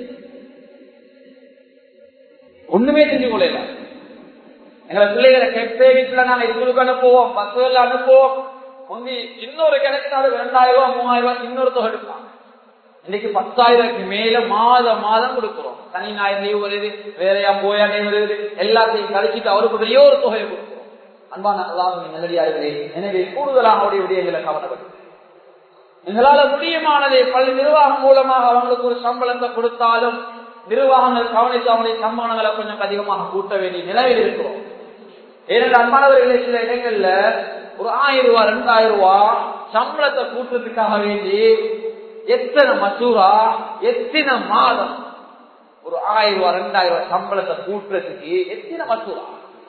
ஒண்ணுமே செஞ்சு கொள்ளல எங்களை பிள்ளைகளை கெட்ட வீட்டுல நாங்க ஸ்கூலுக்கு அனுப்புவோம் பஸ்ல அனுப்புவோம் முந்தி இன்னொரு கிடைச்சினாலும் ரெண்டாயிரம் ரூபாய் மூவாயிரம் ரூபாய் இன்னொரு தொகை எடுப்பாங்க இன்னைக்கு பத்தாயிரத்துக்கு மேல மாதம் மாதம் கொடுக்கிறோம் சனி ஞாயிறு லீவ் வருது வேறையா போயா லீவ் வருது எல்லாத்தையும் கழிச்சிட்டு அவருக்கு பெரிய ஒரு தொகையை கொடுக்கிறோம் அன்பான அல்லாஹ் நல்லடியார்களே எனவே கூடுதலாக அவருடைய விடயங்களை கவனப்படும் எங்களால முடியுமானதை பல நிர்வாகம் மூலமாக அவங்களுக்கு ஒரு சம்பளத்தை கொடுத்தாலும் நிர்வாகங்கள் கவனித்து அவங்களுடைய சம்பளங்களை கொஞ்சம் அதிகமாக கூட்ட வேண்டிய நிலையில் இருக்கிறோம் ஏனென்றால் அன்பானவர்களே சில இடங்கள்ல ஒரு ஆயிரம் ரூபாய் ரெண்டாயிரம் ரூபாய் சம்பளத்தை கூட்டுறதுக்காக வேண்டி எத்தனை மசூரா எத்தனை மாதம் ஒரு ஆயிரம் ரூபாய் ரெண்டாயிரம் ரூபாய் சம்பளத்தை கூட்டுறதுக்கு எத்தனை மசூரா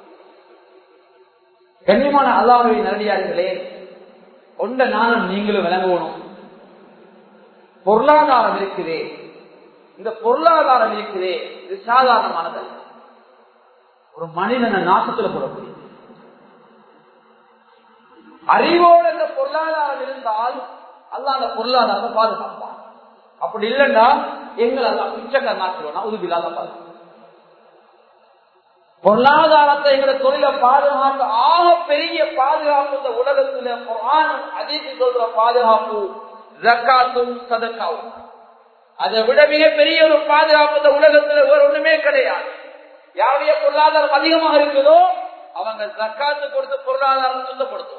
கண்ணியமான அல்லாஹை நல்லடியார்களே கொண்ட நானும் நீங்களும் விளங்கணும் பொருளாதாரம் இருக்குதே இந்த பொருளாதாரம் இருக்குதே இது சாதாரணமானது ஒரு மனிதனை நாசத்துல போடக்கூடிய அறிவோட இந்த பொருளாதாரம் இருந்தால் அல்ல அந்த பொருளாதாரத்தை பாதுகாப்பான் அப்படி இல்லைன்னா எங்களை எல்லாம் பிச்சைக்கார நாட்டுவோம் உதவியில்லாத பாதுகாப்பு பொருளாதாரத்தை எங்களை தொழில பாதுகாப்பு ஆக பெரிய பாதுகாப்பு இந்த உலகத்துல குரானும் அதிர்ச்சி சொல்ற பாதுகாப்பு ஜக்காத்தும் சதக்காவும் அதை விட மிகப்பெரிய ஒரு பாதுகாப்பு இந்த உலகத்துல வேற ஒண்ணுமே கிடையாது யாருடைய பொருளாதாரம் அதிகமாக இருக்குதோ அவங்க ஜக்காத்து கொடுத்து பொருளாதாரம் சுத்தப்படுத்தும்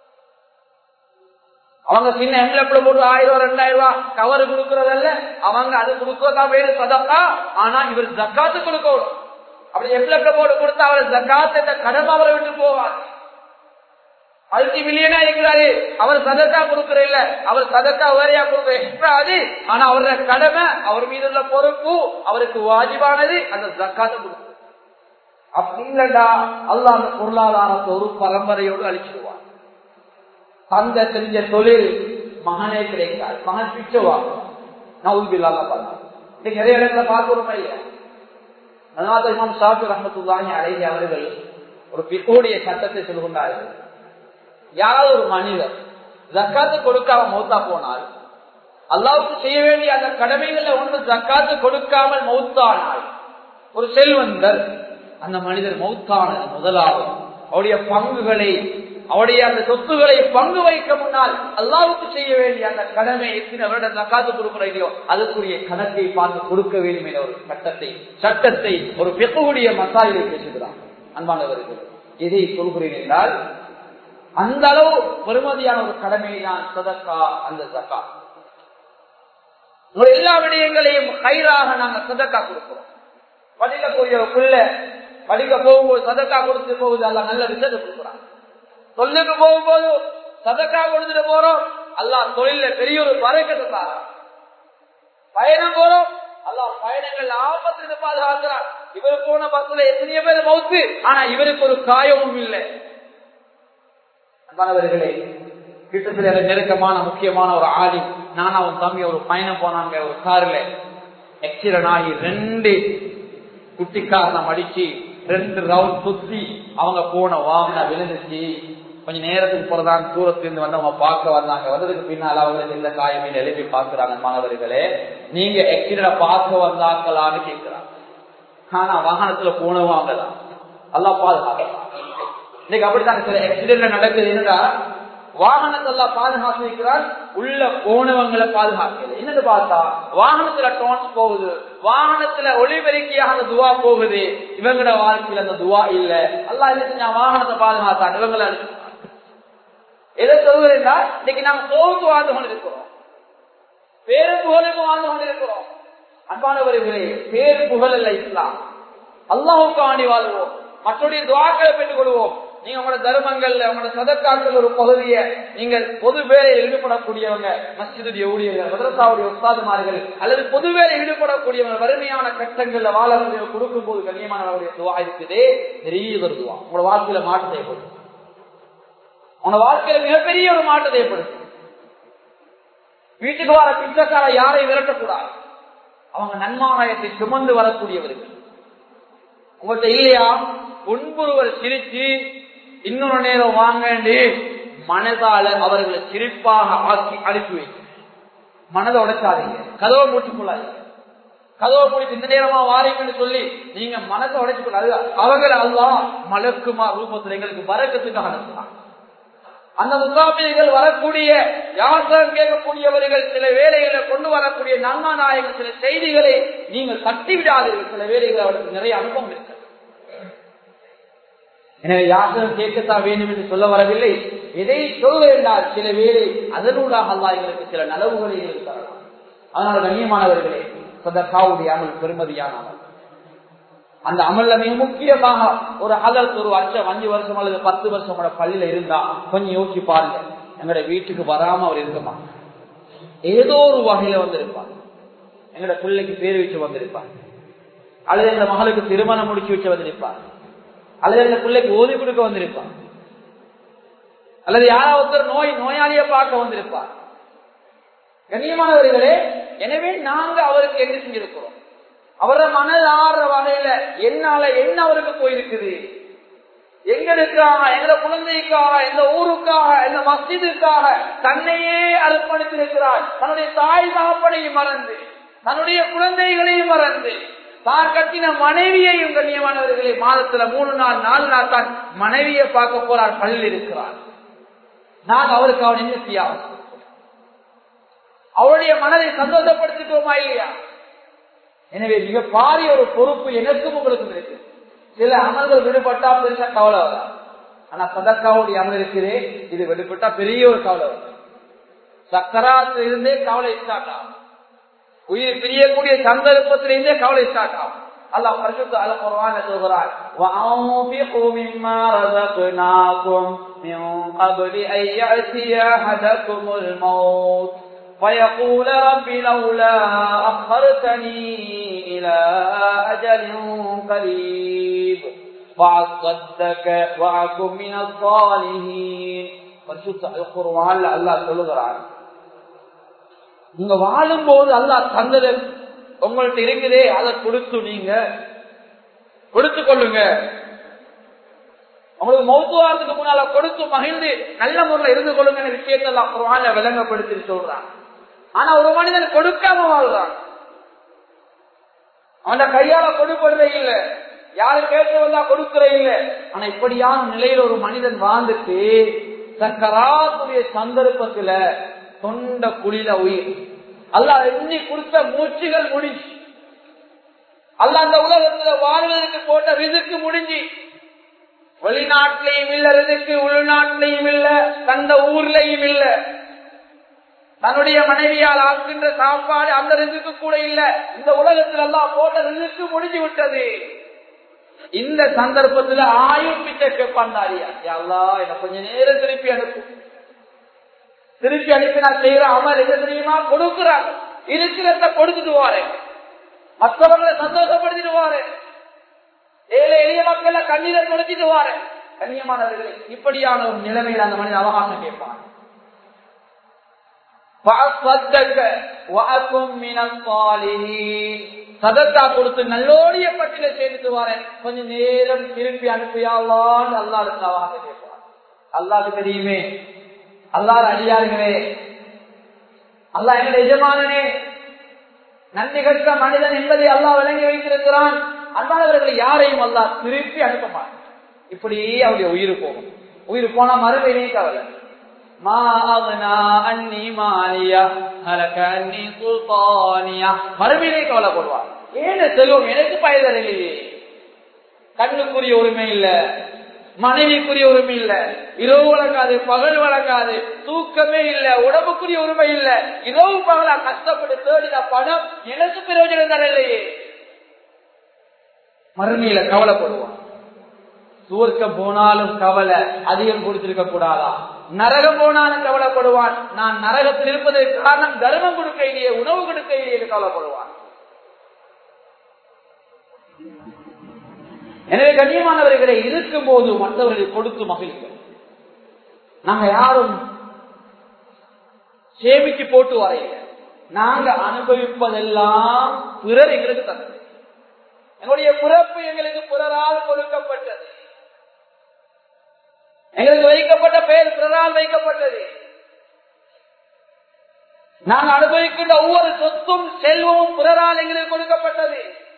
அவங்க சின்ன எம்லப்ல போட்டு ஆயிரம் ரூபாய் ரெண்டாயிரம் ரூபாய் கவர் கொடுக்கறதல்ல அவங்க அது கொடுக்கறதா வேறு சதக்கா ஆனா இவர் ஜக்காத்து கொடுக்கணும் அப்படி எம்லப்ல போட்டு கொடுத்தா அவர் ஜக்காத்தை கடமை அவரை விட்டு போவார் மல்டி மில்லியனா இருக்கிறாரு அவர் சதக்கா கொடுக்கற இல்ல அவர் சதக்கா வேறையா கொடுக்க எக்ஸ்ட்ரா அது ஆனா அவரோட கடமை அவர் மீது உள்ள பொறுப்பு அவருக்கு வாஜிபானது அந்த ஜக்காத்தை கொடுக்கும் அப்படி இல்லடா அல்ல அந்த பொருளாதாரத்தை ஒரு பரம்பரையோடு அழிச்சிடுவார் தந்த செஞ்ச தொழில் மகனே கிடைக்காது மகன் பிச்சவா நவுபில்லாம பண்ண இன்னைக்கு நிறைய இடத்துல பார்க்கிறோமா இல்லையா அதனால இமாம் ஷாஃபி ரஹமத்துல்லாஹி அழகி அவர்கள் ஒரு பிற்கூடிய சட்டத்தை சொல்கின்றார்கள் யாராவது ஒரு மனிதர் ஜக்காத்து கொடுக்காம மௌத்தா போனால் அல்லாவுக்கு செய்ய வேண்டிய அந்த கடமைகள்ல ஒன்று ஜக்காத்து கொடுக்காமல் மௌத்தானால் ஒரு செல்வந்தர் அந்த மனிதர் மௌத்தானது முதலாவது அவருடைய பங்குகளை அவருடைய அந்த சொத்துக்களை பங்கு வைக்க முன்னால் அல்லாவுக்கு செய்ய வேண்டிய அந்த கடமை எத்தனை வருடம் ஜக்காத்து கொடுக்கிறீர்களோ அதுக்குரிய கணக்கை பார்த்து கொடுக்க வேண்டும் என்ற ஒரு சட்டத்தை சட்டத்தை ஒரு பெக்கக்கூடிய மசாலியை பேசுகிறார் அன்பானவர்கள் எதை சொல்கிறேன் என்றால் அந்த அளவு பெருமதியான ஒரு கடமை தான் சதக்கா அந்த ஜக்கா எல்லா விடயங்களையும் கயிறாக நாங்க சதக்கா கொடுக்கிறோம் படிக்கக்கூடிய ஒரு பிள்ளை படிக்க போகும்போது சதக்கா கொடுத்து போகுது அல்ல நல்ல விஷயத்தை கொடுக்குறான் தொழிலுக்கு போகும்போது சதக்கா கொடுத்துட்டு போறோம் அல்லா தொழில பெரிய ஒரு பறக்கத்தை தாரா பயணம் போறோம் அல்லா பயணங்கள் ஆபத்துக்கு பாதுகாக்கிறார் இவர் போன பஸ்ல எத்தனையோ பேர் மவுத்து ஆனா இவருக்கு ஒரு காயமும் இல்லை மாணவர்களே கிட்டத்தட்ட நெருக்கமான முக்கியமான ஒரு ஆடி நான் அவன் தம்பி ஒரு பயணம் போனாங்க ஒரு கார்ல ஆக்சிடென்ட் ஆகி ரெண்டு குட்டிக்காரனை அடிச்சு ரெண்டு ரவுண்ட் சுத்தி அவங்க போன வாகனம் விழுந்துச்சு கொஞ்ச நேரத்துக்கு போறதான் தூரத்துல இருந்து வந்து அவங்க பார்க்க வந்தாங்க வந்ததுக்கு பின்னால அவங்களுக்கு இந்த காயமே எழுப்பி பாக்குறாங்க மாணவர்களே நீங்க ஆக்சிடென்ட் பார்க்க வந்தாக்கலான்னு கேட்கிறாங்க ஆனா வாகனத்துல போனவங்க தான் எல்லாம் பாதுகாக்கலாம் இன்னைக்கு அப்படித்தான் சில ஆக்சிடென்ட் நடக்குது என்னடா வாகனத்தெல்லாம் பாதுகாத்து வைக்கிறார் உள்ள போனவங்களை பாதுகாக்கல என்னது பார்த்தா வாகனத்துல டோன்ஸ் போகுது வாகனத்துல ஒளிபெருக்கியாக அந்த துவா போகுது இவங்களோட வாழ்க்கையில அந்த துவா இல்ல அல்லா என்ன வாகனத்தை பாதுகாத்தான் இவங்களை அடிச்சு எதை சொல்கிறேன்னா இன்னைக்கு நாங்க சோர்ந்து வாழ்ந்து கொண்டிருக்கிறோம் பேரு புகழுக்கு வாழ்ந்து கொண்டிருக்கிறோம் அன்பானவர்களே பேரு புகழ் அல்ல இஸ்லாம் அல்லாஹுக்கு ஆண்டி வாழ்வோம் மற்றொடைய துவாக்களை பெற்றுக் கொள்வோம் நீங்க உங்களோட தர்மங்கள்ல உங்களோட சதக்காக்கள் ஒரு பகுதியை நீங்கள் பொது வேலையில் ஈடுபடக்கூடியவங்க மஸ்ஜிதுடைய ஊழியர்கள் மதரசாவுடைய உஸ்தாதுமார்கள் அல்லது பொது வேலையில் ஈடுபடக்கூடியவங்க வறுமையான கட்டங்கள்ல வாழக்கூடிய கொடுக்கும் போது கண்ணியமானவருடைய துவா இருக்குதே பெரிய ஒரு துவா உங்களோட வாழ்க்கையில மாற்றத்தை ஏற்படும் உங்களோட வாழ்க்கையில மிகப்பெரிய ஒரு மாற்றத்தை ஏற்படுத்தும் வீட்டுக்கு வர பிச்சைக்கார யாரை விரட்டக்கூடாது அவங்க நன்மாராயத்தை சுமந்து வரக்கூடியவர்கள் உங்கள்கிட்ட இல்லையா ஒன்பொருவர் சிரிச்சு இன்னொரு நேரம் வாங்கி மனதால அவர்களை சிரிப்பாக ஆக்கி அனுப்பி வைக்க மனதை உடைச்சாதீங்க கதவை மூச்சுக்கொள்ளாதீங்க கதவை முடிச்சு இந்த நேரமா வாரீங்கன்னு சொல்லி நீங்க மனதை உடைச்சுக்கொள்ளாது அவர்கள் அல்லா மலக்குமா ரூபத்தில் எங்களுக்கு வரக்கத்துக்காக அனுப்புறாங்க அந்த முகாமிகள் வரக்கூடிய யாசகம் கேட்கக்கூடியவர்கள் சில வேலைகளை கொண்டு வரக்கூடிய நன்மநாயகர் சில செய்திகளை நீங்கள் தட்டி விடாதீர்கள் சில வேலைகள் அவருக்கு நிறைய அனுபவம் இருக்கு எனவே யாசகம் கேட்கத்தான் வேண்டும் என்று சொல்ல வரவில்லை எதை சொல்ல என்றால் சில வேலை அதனூடாக அல்லா எங்களுக்கு சில நலவுகளை தரலாம் அதனால கண்ணியமானவர்களே சதக்காவுடைய அமல் பெருமதியான அமல் அந்த அமல்ல மிக முக்கியமாக ஒரு அதற்கு ஒரு வருஷம் அஞ்சு வருஷம் அல்லது பத்து வருஷம் கூட பள்ளியில இருந்தா கொஞ்சம் யோசிச்சு பாருங்க எங்களோட வீட்டுக்கு வராம அவர் இருக்கமா ஏதோ ஒரு வகையில வந்திருப்பார் எங்களோட பிள்ளைக்கு பேர் வச்சு வந்திருப்பார் அல்லது எங்க மகளுக்கு திருமணம் முடிச்சு வச்சு வந்திருப்பார் அல்லது எங்க பிள்ளைக்கு ஓதி கொடுக்க வந்திருப்பார் அல்லது யாராவது ஒருத்தர் நோய் நோயாளியை பார்க்க வந்திருப்பார் கண்ணியமானவர்களே எனவே நாங்க அவருக்கு என்ன செஞ்சிருக்கிறோம் அவர மனது ஆடுற வகையில என்னால என்ன அவருக்கு போயிருக்குது எங்களுக்காக எங்க குழந்தைக்காக எந்த ஊருக்காக எந்த மஸ்ஜிதுக்காக தன்னையே அர்ப்பணித்திருக்கிறார் தன்னுடைய தாய் தகப்பனையும் மறந்து தன்னுடைய குழந்தைகளையும் மறந்து தான் கட்டின மனைவியையும் கண்ணியமானவர்களே மாதத்துல மூணு நாள் நாலு நாள் தான் மனைவியை பார்க்க போறார் பள்ளியில் இருக்கிறார் நான் அவருக்கு அவன் என்ன செய்ய அவருடைய மனதை சந்தோஷப்படுத்திட்டோமா இல்லையா எனவே மிக பாரிய ஒரு பொறுப்பு எனக்கும் உங்களுக்கும் இருக்கு சில அமல்கள் விடுபட்டா பெருசா கவலை வரும் ஆனா சதக்காவுடைய அமல் இருக்குது இது விடுபட்டா பெரிய ஒரு கவலை வரும் சக்கராத்துல இருந்தே கவலை ஸ்டார்ட் ஆகும் உயிர் பிரியக்கூடிய சந்தர்ப்பத்திலிருந்தே கவலை ஸ்டார்ட் ஆகும் அல்லாஹ் பரிசுத்த அல் குர்ஆன்ல சொல்கிறார் وَأَنفِقُوا مِمَّا رَزَقْنَاكُمْ مِنْ قَبْلِ أَنْ يَأْتِيَ أَحَدَكُمُ الْمَوْتُ فيقول رب لولا أخرتني إلى أجل قريب فأصدك وأكن من الصالحين பரிசுத்த அல் குர்ஆன்ல அல்லாஹ் சொல்லுகிறான் நீங்க வாழும் போது அல்லாஹ் தந்தது உங்கள்ட்ட இருக்குதே அதை கொடுத்து நீங்க கொடுத்து கொள்ளுங்க உங்களுக்கு மௌத்துவாரத்துக்கு முன்னால கொடுத்து மகிழ்ந்து நல்ல முறையில் இருந்து கொள்ளுங்க விஷயத்தை எல்லாம் குர்ஆன்ல விளங்கப்படுத்தி சொல்றான் ஆனா ஒரு மனிதன் கொடுக்காம வாழ்றான் அவன் கையால கொடுப்பதே இல்லை யாரு கேட்டு வந்தா கொடுக்கிற இல்லை ஆனா இப்படியான நிலையில ஒரு மனிதன் வாழ்ந்துட்டு சக்கராத்துடைய சந்தர்ப்பத்துல தொண்ட குளிர உயிர் அல்ல எண்ணி கொடுத்த மூச்சுகள் முடிஞ்சு அல்ல அந்த உலகத்துல வாழ்வதற்கு போட்ட ரிதுக்கு முடிஞ்சு வெளிநாட்டிலையும் இல்ல ரிதுக்கு உள்நாட்டிலையும் இல்ல தந்த ஊர்லயும் இல்ல தன்னுடைய மனைவியால் ஆக்குகின்ற சாப்பாடு அந்த ரிதுக்கு கூட இல்ல இந்த உலகத்துல எல்லாம் போட்ட ரிதுக்கு முடிஞ்சு விட்டது இந்த சந்தர்ப்பத்துல ஆயுள் பிச்சை கேட்பாண்டாரியா எல்லா என்ன கொஞ்ச நேரம் திருப்பி அனுப்பும் திருப்பி அனுப்பி நான் செய்யற அமல் என்ன தெரியுமா கொடுக்கிறார் இருக்கிறத கொடுத்துட்டு வாரு மற்றவர்களை சந்தோஷப்படுத்திட்டு வாரு ஏழை எளிய மக்களை கண்ணீரை கொடுத்துட்டு வாரு கண்ணியமானவர்களே இப்படியான ஒரு நிலைமையில் அந்த மனிதன் அவகாசம் கேட்பான் சதத்தா கொடுத்து நல்லோடைய பட்டியல சேர்த்து வரேன் கொஞ்ச நேரம் திருப்பி அனுப்பியாவான்னு அல்லாருக்கு அவாக கேட்பான் அல்லாது தெரியுமே அல்லாத அடியார்களே அல்லா எங்கள் எஜமானனே நன்றி கற்ற மனிதன் என்பதை அல்லாஹ் விளங்கி வைத்திருக்கிறான் அல்லாதவர்களை யாரையும் அல்லா திருப்பி அனுப்ப மாட்டான் இப்படியே அவருடைய உயிர் போகும் உயிர் போனா மறுமையிலே கவலை மறுமையிலே கவலைப்படுவார் ஏன செல்வம் எனக்கு பயதரலையே கண்ணுக்குரிய உரிமை இல்ல மனைவிக்குரிய உரிமை இல்ல இரவு வழங்காது பகல் வழங்காது தூக்கமே இல்ல உடம்புக்குரிய உரிமை இல்ல இரவு பகலா கஷ்டப்பட்டு தேடின பணம் எனக்கு பிரயோஜனம் தரலையே மறுமையில கவலைப்படுவான் சுவர்க்கம் போனாலும் கவலை அதிகம் கொடுத்திருக்க கூடாதா நரகம் போனாலும் கவலைப்படுவான் நான் நரகத்தில் இருப்பதற்கு காரணம் தர்மம் கொடுக்க இல்லையே உணவு கொடுக்க இல்லையே கவலைப்படுவான் எனவே கண்ணியமானவர்களை இருக்கும் போது மற்றவர்களை கொடுத்து மகிழ்க்க நாங்க யாரும் சேமிச்சு போட்டு வரையில நாங்க அனுபவிப்பதெல்லாம் பிறர் எங்களுக்கு தந்தது எங்களுடைய பிறப்பு எங்களுக்கு பிறரால் கொடுக்கப்பட்டது எங்களுக்கு வைக்கப்பட்ட பெயர் பிறரால் வைக்கப்பட்டது நாங்கள் அனுபவிக்கின்ற ஒவ்வொரு சொத்தும் செல்வமும் பிறரால் எங்களுக்கு கொடுக்கப்பட்டது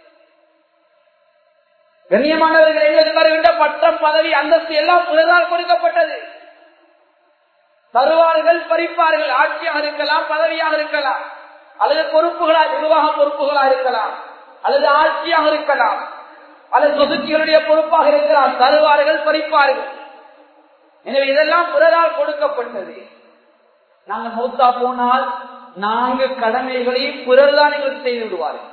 கண்ணியமானவர்கள் எங்களுக்கு வருகின்ற பட்டம் பதவி அந்தஸ்து எல்லாம் பிறரால் கொடுக்கப்பட்டது தருவார்கள் பறிப்பார்கள் ஆட்சியாக இருக்கலாம் பதவியாக இருக்கலாம் அல்லது பொறுப்புகளாக நிர்வாக பொறுப்புகளாக இருக்கலாம் அல்லது ஆட்சியாக இருக்கலாம் அல்லது சொசைட்டிகளுடைய பொறுப்பாக இருக்கலாம் தருவார்கள் பறிப்பார்கள் எனவே இதெல்லாம் பிறரால் கொடுக்கப்பட்டது நாங்க மௌத்தா போனால் நான்கு கடமைகளையும் பிறர் தான் எங்களுக்கு செய்து விடுவார்கள்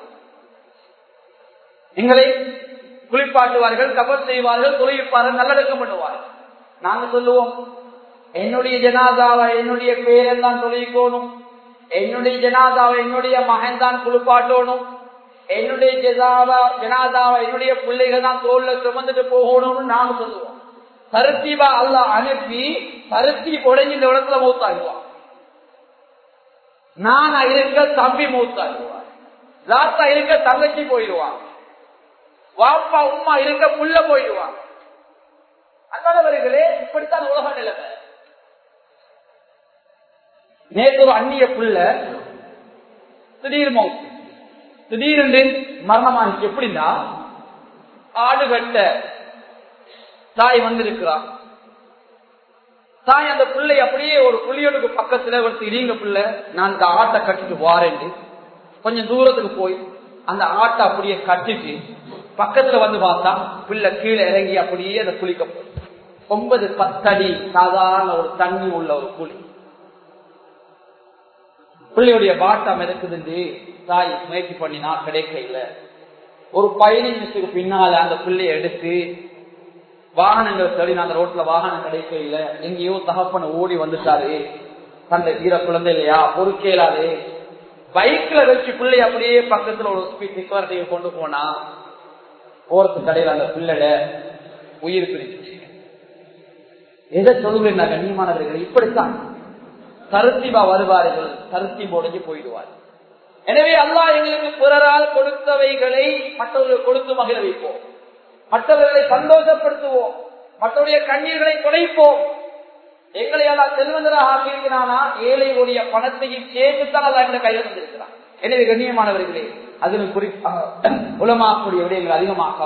எங்களை குளிப்பாட்டுவார்கள் கபல் செய்வார்கள் தொழில்ப்பார்கள் நல்லடக்கம் பண்ணுவார்கள் நாங்க சொல்லுவோம் என்னுடைய ஜனாதாவை என்னுடைய பேரன் தான் தொழிக்கணும் என்னுடைய ஜனாதாவை என்னுடைய மகன் தான் குளிப்பாட்டணும் என்னுடைய ஜனாதா ஜனாதாவை என்னுடைய பிள்ளைகள் தான் தோல்ல சுமந்துட்டு போகணும்னு நாங்க சொல்லுவோம் பருத்திபா அல்ல அனுப்பி பருத்தி உடஞ்சி இந்த இடத்துல மூத்தாகுவான் நான் இருக்க தம்பி மூத்தாகுவான் ராத்தா இருக்க தங்கச்சி போயிடுவான் வாப்பா உமா இருக்க புள்ள போயிடுவான் அன்பானவர்களே இப்படித்தான் உலக நிலைமை நேற்று ஒரு அந்நிய புள்ள திடீர் மவுத்து திடீரென்று மரணமானிச்சு எப்படின்னா ஆடு கட்ட தாய் வந்திருக்கிறான் தாய் அந்த பிள்ளை அப்படியே ஒரு புள்ளியோடுக்கு பக்கத்துல ஒரு இடிங்க பிள்ளை நான் இந்த ஆட்டை கட்டிட்டு வாரேன் கொஞ்சம் தூரத்துக்கு போய் அந்த ஆட்டை அப்படியே கட்டிட்டு பக்கத்துல வந்து பார்த்தா பிள்ளை கீழே இறங்கி அப்படியே அதை குளிக்க போய் ஒன்பது பத்தடி சாதாரண ஒரு தண்ணி உள்ள ஒரு குழி பிள்ளையுடைய பாட்டம் எதுக்குது தாய் முயற்சி பண்ணினா கிடைக்க இல்ல ஒரு பதினஞ்சு நிமிஷத்துக்கு பின்னால அந்த பிள்ளைய எடுத்து வாகனங்கள் தேடி அந்த ரோட்ல வாகனம் கிடைக்க இல்ல எங்கேயோ தகப்பன ஓடி வந்துட்டாரு தந்தை வீர குழந்தை இல்லையா பொறுக்கேலாது பைக்ல வச்சு பிள்ளை அப்படியே பக்கத்துல ஒரு சிக்வரட்டியை கொண்டு போனா ஓரத்து கடையில் அந்த பிள்ளைட உயிர் பிரிச்சு எதை சொல்லுவேன் கண்ணியமானவர்கள் இப்படித்தான் கருத்திபா வருவார்கள் கருத்தி முடிஞ்சு போயிடுவார் எனவே அல்லாஹ் எங்களுக்கு பிறரால் கொடுத்தவைகளை மற்றவர்கள் கொடுத்து மகிழ வைப்போம் மற்றவர்களை சந்தோஷப்படுத்துவோம் மற்றவருடைய கண்ணீர்களை குறைப்போம் எங்களை எல்லாம் செல்வந்தராக ஆக்கியிருக்கிறானா ஏழைகளுடைய பணத்தையும் சேர்த்துத்தான் அல்லா எங்களை கையில் தந்திருக்கிறான் எனவே கண்ணியமானவர்களே அதில் குறிப்பாக உலமாக்கூடிய விடயங்கள் அதிகமாக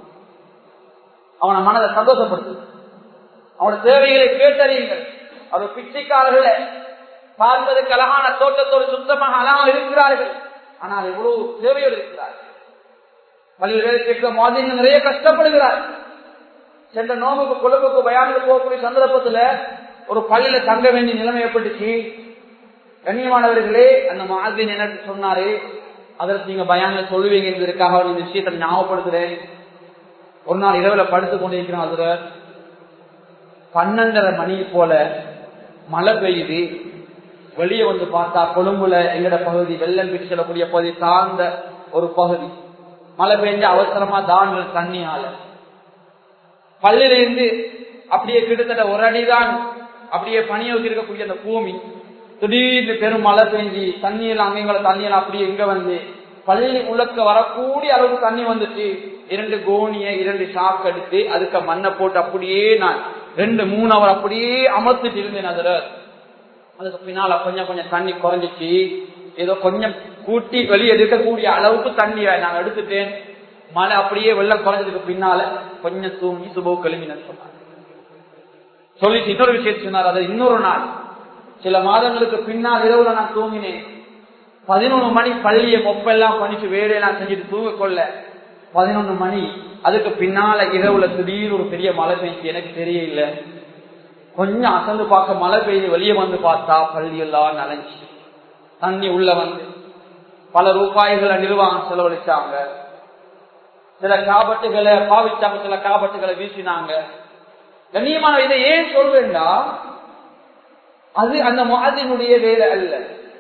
அவனை மனதை சந்தோஷப்படுத்து அவனோட தேவைகளை கேட்டறியுங்கள் அவர் பிச்சைக்காரர்கள பார்ப்பதற்கு அழகான தோட்டத்தோடு சுத்தமாக அழகாக இருக்கிறார்கள் ஆனால் எவ்வளவு தேவையோடு இருக்கிறார்கள் பல்வேறு வேலை கேட்கிற மாதிரிகள் நிறைய கஷ்டப்படுகிறார்கள் சென்ற நோம்புக்கு கொழும்புக்கு பயானுக்கு போகக்கூடிய சந்தர்ப்பத்துல ஒரு பள்ளியில தங்க வேண்டிய நிலைமை ஏற்பட்டுச்சு கண்ணியமானவர்களே அந்த மாதிரி எனக்கு சொன்னாரு அதற்கு நீங்க பயான்ல சொல்லுவீங்க என்பதற்காக இந்த விஷயத்தை ஞாபகப்படுத்துறேன் ஒரு நாள் இரவுல படுத்துக் கொண்டிருக்கிறோம் அதுல பன்னெண்டரை மணி போல மழை பெய்யுது வெளியே வந்து பார்த்தா கொழும்புல எங்கட பகுதி வெள்ளம் பிடிச்சு செல்லக்கூடிய பகுதி சார்ந்த ஒரு பகுதி மழை பெய்ஞ்சு அவசரமா தான்கள் தண்ணியால பள்ளியில இருந்து அப்படியே கிட்டத்தட்ட ஒரு அடிதான் அப்படியே பணிய இருக்கக்கூடிய அந்த பூமி திடீர்னு பெரும் மழை பெஞ்சு தண்ணியெல்லாம் அங்கங்களை தண்ணியெல்லாம் அப்படியே இங்க வந்து பள்ளி உள்ளக்க வரக்கூடிய அளவுக்கு தண்ணி வந்துச்சு இரண்டு கோணிய இரண்டு ஷாக் அடித்து அதுக்கு மண்ணை போட்டு அப்படியே நான் ரெண்டு மூணு அவர் அப்படியே அமர்த்துட்டு இருந்தேன் அதுல அதுக்கு பின்னால கொஞ்சம் கொஞ்சம் தண்ணி குறைஞ்சிச்சு ஏதோ கொஞ்சம் கூட்டி வெளியே எடுக்கக்கூடிய அளவுக்கு தண்ணி நான் எடுத்துட்டேன் மழை அப்படியே வெள்ளம் குறைஞ்சதுக்கு பின்னால கொஞ்சம் தூங்கி சுபோ கிளம்பினு சொன்னார் சொல்லிட்டு இன்னொரு விஷயத்தை சொன்னார் அது இன்னொரு நாள் சில மாதங்களுக்கு பின்னால் இரவுல நான் தூங்கினேன் பதினொன்று மணி பள்ளியை மொப்பெல்லாம் பண்ணிட்டு வேலையெல்லாம் செஞ்சுட்டு தூங்க கொள்ள பதினொன்று மணி அதுக்கு பின்னால இரவுல திடீர்னு ஒரு பெரிய மழை பெஞ்சு எனக்கு தெரியல கொஞ்சம் அசந்து பார்க்க மழை பெய்து வெளியே வந்து பார்த்தா பள்ளி எல்லாம் நனைஞ்சு தண்ணி உள்ள வந்து பல ரூபாய்களை நிர்வாகம் செலவழிச்சாங்க சில காபட்டுகளை பாவிச்சாங்க சில காபட்டுகளை வீசினாங்க கண்ணியமான இதை ஏன் சொல்வேண்டா அது அந்த மாதினுடைய வேலை அல்ல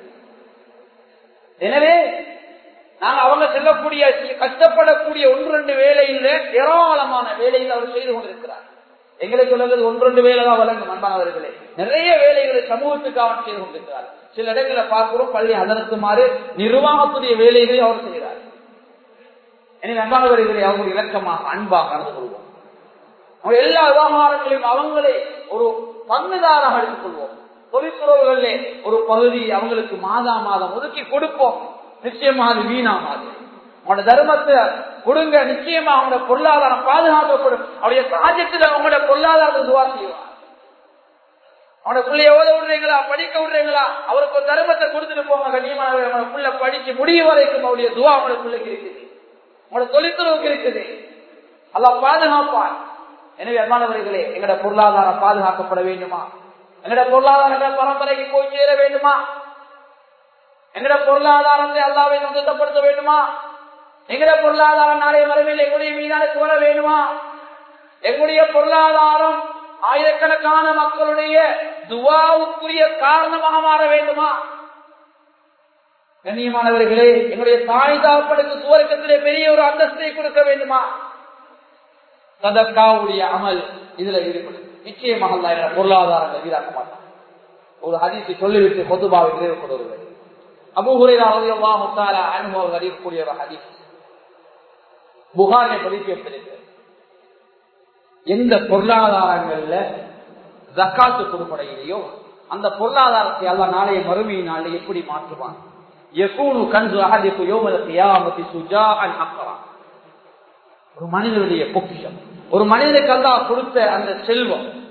எனவே நாங்க அவங்க செல்லக்கூடிய கஷ்டப்படக்கூடிய ஒன்று ரெண்டு வேலையில ஏராளமான வேலையில் அவர் செய்து கொண்டிருக்கிறார் எங்களுக்கு உள்ளது ஒன்று ரெண்டு வேலை தான் வழங்கும் அன்பானவர்களே நிறைய வேலைகளை சமூகத்துக்கு அவர் செய்து கொண்டிருக்கிறார் சில இடங்களை பார்க்கிறோம் பள்ளி அதனத்துமாறு நிர்வாகத்துடைய வேலைகளை அவர் செய்கிறார் எனவே அன்பானவர்களை அவங்களுடைய இலக்கமாக அன்பாக நடந்து கொள்வோம் அவங்க எல்லா விவகாரங்களையும் அவங்களே ஒரு பங்குதாராக எடுத்துக் கொள்வோம் தொழிற்துறவுகளிலே ஒரு பகுதி அவங்களுக்கு மாதா மாதம் ஒதுக்கி கொடுப்போம் நிச்சயமா அது வீணாமாது அவனோட தர்மத்தை கொடுங்க நிச்சயமா அவனோட பொருளாதாரம் பாதுகாக்கப்படும் அவருடைய சாஜத்தில் அவங்களோட பொருளாதாரத்தை துவா செய்வார் அவனோட பிள்ளைய ஓத விடுறீங்களா படிக்க விடுறீங்களா அவருக்கு ஒரு தர்மத்தை கொடுத்துட்டு போங்க கண்ணியமான அவனோட பிள்ளை படிச்சு முடிய வரைக்கும் அவருடைய துவா அவனோட பிள்ளைக்கு இருக்குது அவனோட தொழில்துறவுக்கு இருக்குது அல்ல பாதுகாப்பான் எனவே அன்பானவர்களே எங்கட பொருளாதாரம் பாதுகாக்கப்பட வேண்டுமா எங்கட பொருளாதார பரம்பரைக்கு போய் சேர வேண்டுமா எங்கட பொருளாதாரத்தை அல்லாவை சந்தோஷப்படுத்த வேண்டுமா எங்கட பொருளாதாரம் நாளைய மறுமையில் எங்களுடைய மீதானுக்கு வர வேண்டுமா எங்களுடைய பொருளாதாரம் ஆயிரக்கணக்கான மக்களுடைய துவாவுக்குரிய காரணமாக மாற வேண்டுமா கண்ணியமானவர்களே எங்களுடைய தாய் தாப்பனுக்கு சுவர்க்கத்திலே பெரிய ஒரு அந்தஸ்தை கொடுக்க வேண்டுமா சதக்காவுடைய அமல் இதுல ஈடுபடும் நிச்சயமாக அல்லா என பொருளாதாரங்களை வீராக்க மாட்டான் ஒரு ஹதீஸை சொல்லிவிட்டு பொதுபாவை நிறைவு கொண்டு வருவேன் அபுகுரையில் அனுபவம் அறியக்கூடிய ஒரு ஹதீஸ் புகாரை பதிப்பித்திருக்கிறது எந்த பொருளாதாரங்கள்ல ஜக்காத்து கொடுப்படையிலையோ அந்த பொருளாதாரத்தை எல்லாம் நாளைய மறுமையை நாளை எப்படி மாற்றுவான் எக்கூனு கன்று அகதிப்பு யோமத கியாமத்தி சுஜா அன் அக்கரான் ஒரு மனிதனுடைய பொக்கிஷம் ஒரு மனிதனுக்கு அல்லா கொடுத்த அந்த செல்வம்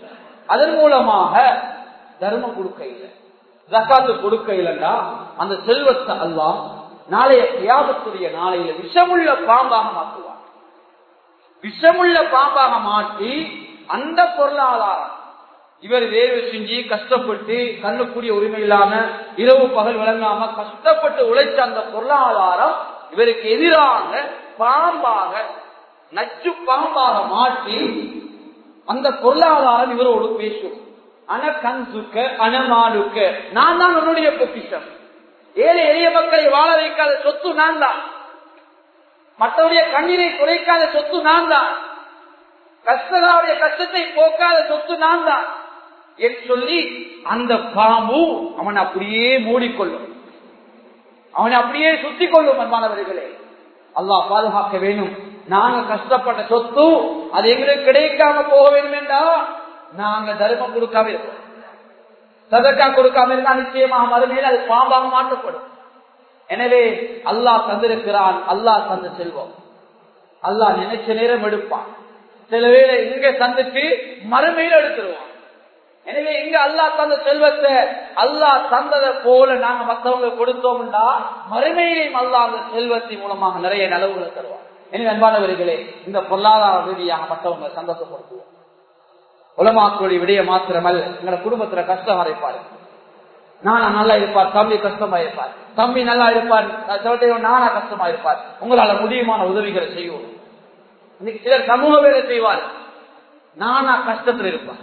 அதன் மூலமாக தர்மம் கொடுக்க இல்லை ஜக்காத்து கொடுக்க இல்லைன்னா அந்த செல்வத்தை அல்லா நாளைய தியாகத்துடைய நாளையில விஷமுள்ள பாம்பாக மாற்றுவார் விஷமுள்ள பாம்பாக மாற்றி அந்த பொருளாதாரம் இவர் வேர்வை செஞ்சு கஷ்டப்பட்டு கண்ணுக்குரிய உரிமை இல்லாம இரவு பகல் விளங்காம கஷ்டப்பட்டு உழைச்ச அந்த பொருளாதாரம் இவருக்கு எதிராக பாம்பாக நச்சு பாம்பாக மாற்றி அந்த பொருளாதாரம் இவரோடு பேசும் அன கண்சுக்க அனமானுக்க நான் தான் உன்னுடைய பொக்கிஷம் ஏழை எளிய மக்களை வாழ வைக்காத சொத்து நான் தான் மற்றவருடைய கண்ணீரை குறைக்காத சொத்து நான் தான் கஷ்டங்களுடைய கஷ்டத்தை போக்காத சொத்து நான் தான் என்று சொல்லி அந்த பாம்பு அவன் அப்படியே மூடிக்கொள்ளும் அவனை அப்படியே சுத்தி கொள்ளும் அன்பானவர்களே அல்லாஹ் பாதுகாக்க வேணும் நாங்க கஷ்டப்பட்ட சொத்து அது எங்களுக்கு கிடைக்காம போக வேண்டும் என்றா நாங்க தர்மம் கொடுக்காம இருக்கோம் சதக்கா கொடுக்காம இருந்தா நிச்சயமாக மறுமையில் அது பாம்பாக மாற்றப்படும் எனவே அல்லாஹ் தந்திருக்கிறான் அல்லாஹ் தந்த செல்வம் அல்லாஹ் நினைச்ச நேரம் எடுப்பான் சில வேளை இங்க தந்துட்டு மறுமையில் எடுத்துருவான் எனவே இங்க அல்லாஹ் தந்த செல்வத்தை அல்லாஹ் தந்ததை போல நாங்க மற்றவங்க கொடுத்தோம்னா மறுமையிலையும் அல்லாஹ் அந்த செல்வத்தின் மூலமாக நிறைய நலவுகளை தருவான் எனவே அன்பானவர்களே இந்த பொருளாதார ரீதியாக மற்றவங்க சந்தோஷப்படுத்துவோம் உலமாக்களுடைய விடைய மாத்திரமல் எங்களோட குடும்பத்துல கஷ்டம் அரைப்பாரு நானா நல்லா இருப்பார் தம்பி கஷ்டமா இருப்பார் தம்பி நல்லா இருப்பார் சிலட்டையும் நானா கஷ்டமா இருப்பார் உங்களால முடியுமான உதவிகளை செய்வோம் இன்னைக்கு சிலர் சமூக வேலை செய்வார் நானா கஷ்டத்தில் இருப்பார்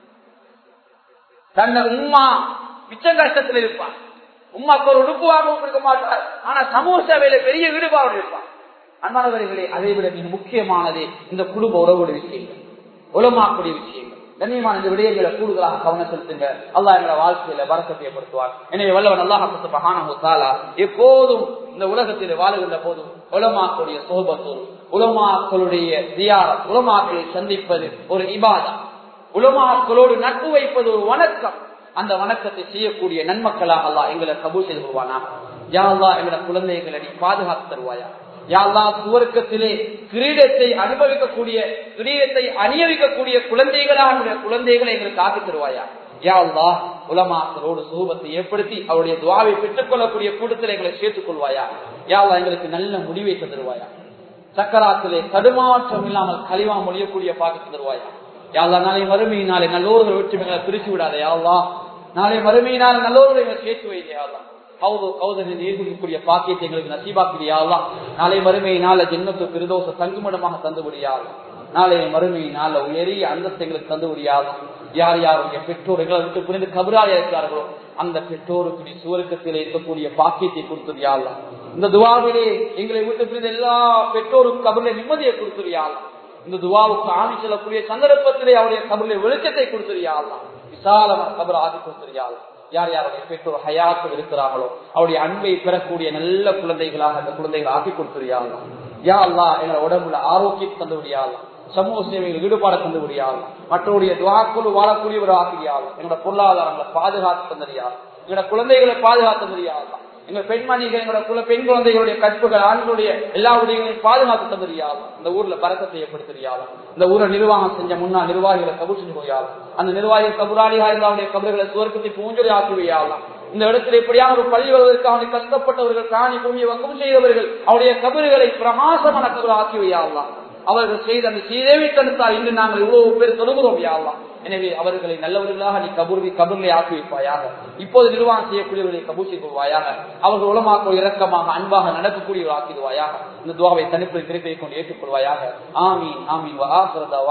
தன்னை உமா மிச்ச கஷ்டத்தில் இருப்பார் உமாக்கு ஒரு உடுப்பு வாங்க கொடுக்க மாட்டார் ஆனா சமூக சேவையில பெரிய ஈடுபாடு இருப்பார் அன்பானவர்களே அதை விட மிக முக்கியமானது இந்த குடும்ப உறவுடைய விஷயங்கள் உலமாக்கூடிய விஷயங்கள் கண்ணியமான இந்த விடயங்களை கூடுதலாக கவனம் செலுத்துங்க அல்லா எங்களை வாழ்க்கையில வரக்கத்தை ஏற்படுத்துவார் எனவே வல்லவன் அல்லாஹாலா எப்போதும் இந்த உலகத்தில் வாழுகின்ற போதும் உலமாக்களுடைய சோபத்தூர் உலமாக்களுடைய தியாரம் உலமாக்களை சந்திப்பது ஒரு இபாதம் உலமாக்களோடு நட்பு வைப்பது ஒரு வணக்கம் அந்த வணக்கத்தை செய்யக்கூடிய நன்மக்களாக அல்லா எங்களை கபூல் செய்து கொள்வானா யாழ்லா எங்களோட குழந்தைகளை நீ பாதுகாத்து தருவாயா யாழ்லா சுவர்க்கத்திலே கிரீடத்தை அனுபவிக்கக்கூடிய கிரீடத்தை அணியவிக்கக்கூடிய குழந்தைகளாக என்னுடைய குழந்தைகளை எங்களுக்கு ஆக்கி தருவாயா யாழ்லா உலமாக்களோடு சுகத்தை ஏற்படுத்தி அவருடைய துவாவை பெற்றுக் கொள்ளக்கூடிய கூட்டத்தில் எங்களை சேர்த்துக் கொள்வாயா யாழ்லா எங்களுக்கு நல்ல முடிவை தருவாயா சக்கராத்திலே தடுமாற்றம் இல்லாமல் கழிவா மொழியக்கூடிய பாக்கி தருவாயா யாழ்லா நாளை மறுமையினாலே நல்லோர்கள் வெற்றி பிரிச்சு விடாத யாழ்லா நாளை மறுமையினால் நல்லோர்களை சேர்த்து வைத்தியாள்லா கௌது கௌதனை நீர்குடிக்கூடிய பாக்கியத்தை எங்களுக்கு நசீபாக்கிறியாலாம் நாளை மறுமையினால ஜென்மத்து பிரதோஷ தங்குமிடமாக தந்து விடியாலும் நாளை மறுமையினால உயரிய அந்தஸ்து எங்களுக்கு தந்து விடியாலும் யார் யாருடைய பெற்றோர்களை விட்டு புரிந்து கபராக இருக்கிறார்களோ அந்த பெற்றோருக்கு நீ சுவர்க்கத்தில் இருக்கக்கூடிய பாக்கியத்தை கொடுத்துறியாலாம் இந்த துவாவிலே எங்களை விட்டு பிரிந்த எல்லா பெற்றோருக்கும் கபரில நிம்மதியை கொடுத்துறியாலாம் இந்த துவாவுக்கு ஆணி செல்லக்கூடிய சந்தர்ப்பத்திலே அவருடைய கபரில வெளிச்சத்தை கொடுத்துறியாலாம் விசாலமான கபர் ஆதி கொடுத்துறியாலாம் யார் யாருடைய பெற்றோர் ஹயாத்தில் இருக்கிறார்களோ அவருடைய அன்பை பெறக்கூடிய நல்ல குழந்தைகளாக அந்த குழந்தைகளை ஆக்கி கொடுத்துறியாங்க யா அல்லா எங்களை உடம்புல ஆரோக்கியம் தந்து விடியாலாம் சமூக சேவையில் ஈடுபாடு தந்து விடியாலும் மற்றவருடைய துவாக்குழு வாழக்கூடியவர் ஆக்கியாலும் எங்களோட பொருளாதாரங்களை பாதுகாத்து தந்தறியாலும் எங்களோட குழந்தைகளை பாதுகாத்து தந்தறியாலும் எங்க பெண்மணிகள் எங்களோட குல பெண் குழந்தைகளுடைய கற்புகள் ஆண்களுடைய எல்லா உதவிகளையும் பாதுகாத்து தந்தறியாலும் இந்த ஊர்ல பறக்கத்தை ஏற்படுத்தியாலும் இந்த ஊரை நிர்வாகம் செஞ்ச முன்னாள் நிர்வாகிகளை கபூர் செஞ்சு போயாலும் அந்த நிர்வாகிகள் கபுராளிகள் அவருடைய கபறுகளை சுவர்க்கத்தை பூஞ்சொலி ஆக்கிவையாலாம் இந்த இடத்துல எப்படியான ஒரு பள்ளி வருவதற்கு அவனை கஷ்டப்பட்டவர்கள் காணி பூமியை வங்கம் செய்தவர்கள் அவருடைய கபறுகளை பிரகாசமான கபர் ஆக்கி வையாலாம் அவர்கள் செய்த அந்த சீதேவி தடுத்தால் இன்று நாங்கள் இவ்வளவு பேர் தொழுகிறோம் யாவலாம் எனவே அவர்களை நல்லவர்களாக நீ கபூர்வி கபர்களை ஆக்கி வைப்பாயாக இப்போது நிர்வாகம் செய்யக்கூடியவர்களை கபூர் செய்து கொள்வாயாக அவர்கள் உலமாக்கள் இரக்கமாக அன்பாக நடக்கக்கூடியவர் ஆக்கிடுவாயாக இந்த துவாவை தனிப்பை திருப்பை கொண்டு ஏற்றுக்கொள்வாயாக ஆமீன் ஆமீன்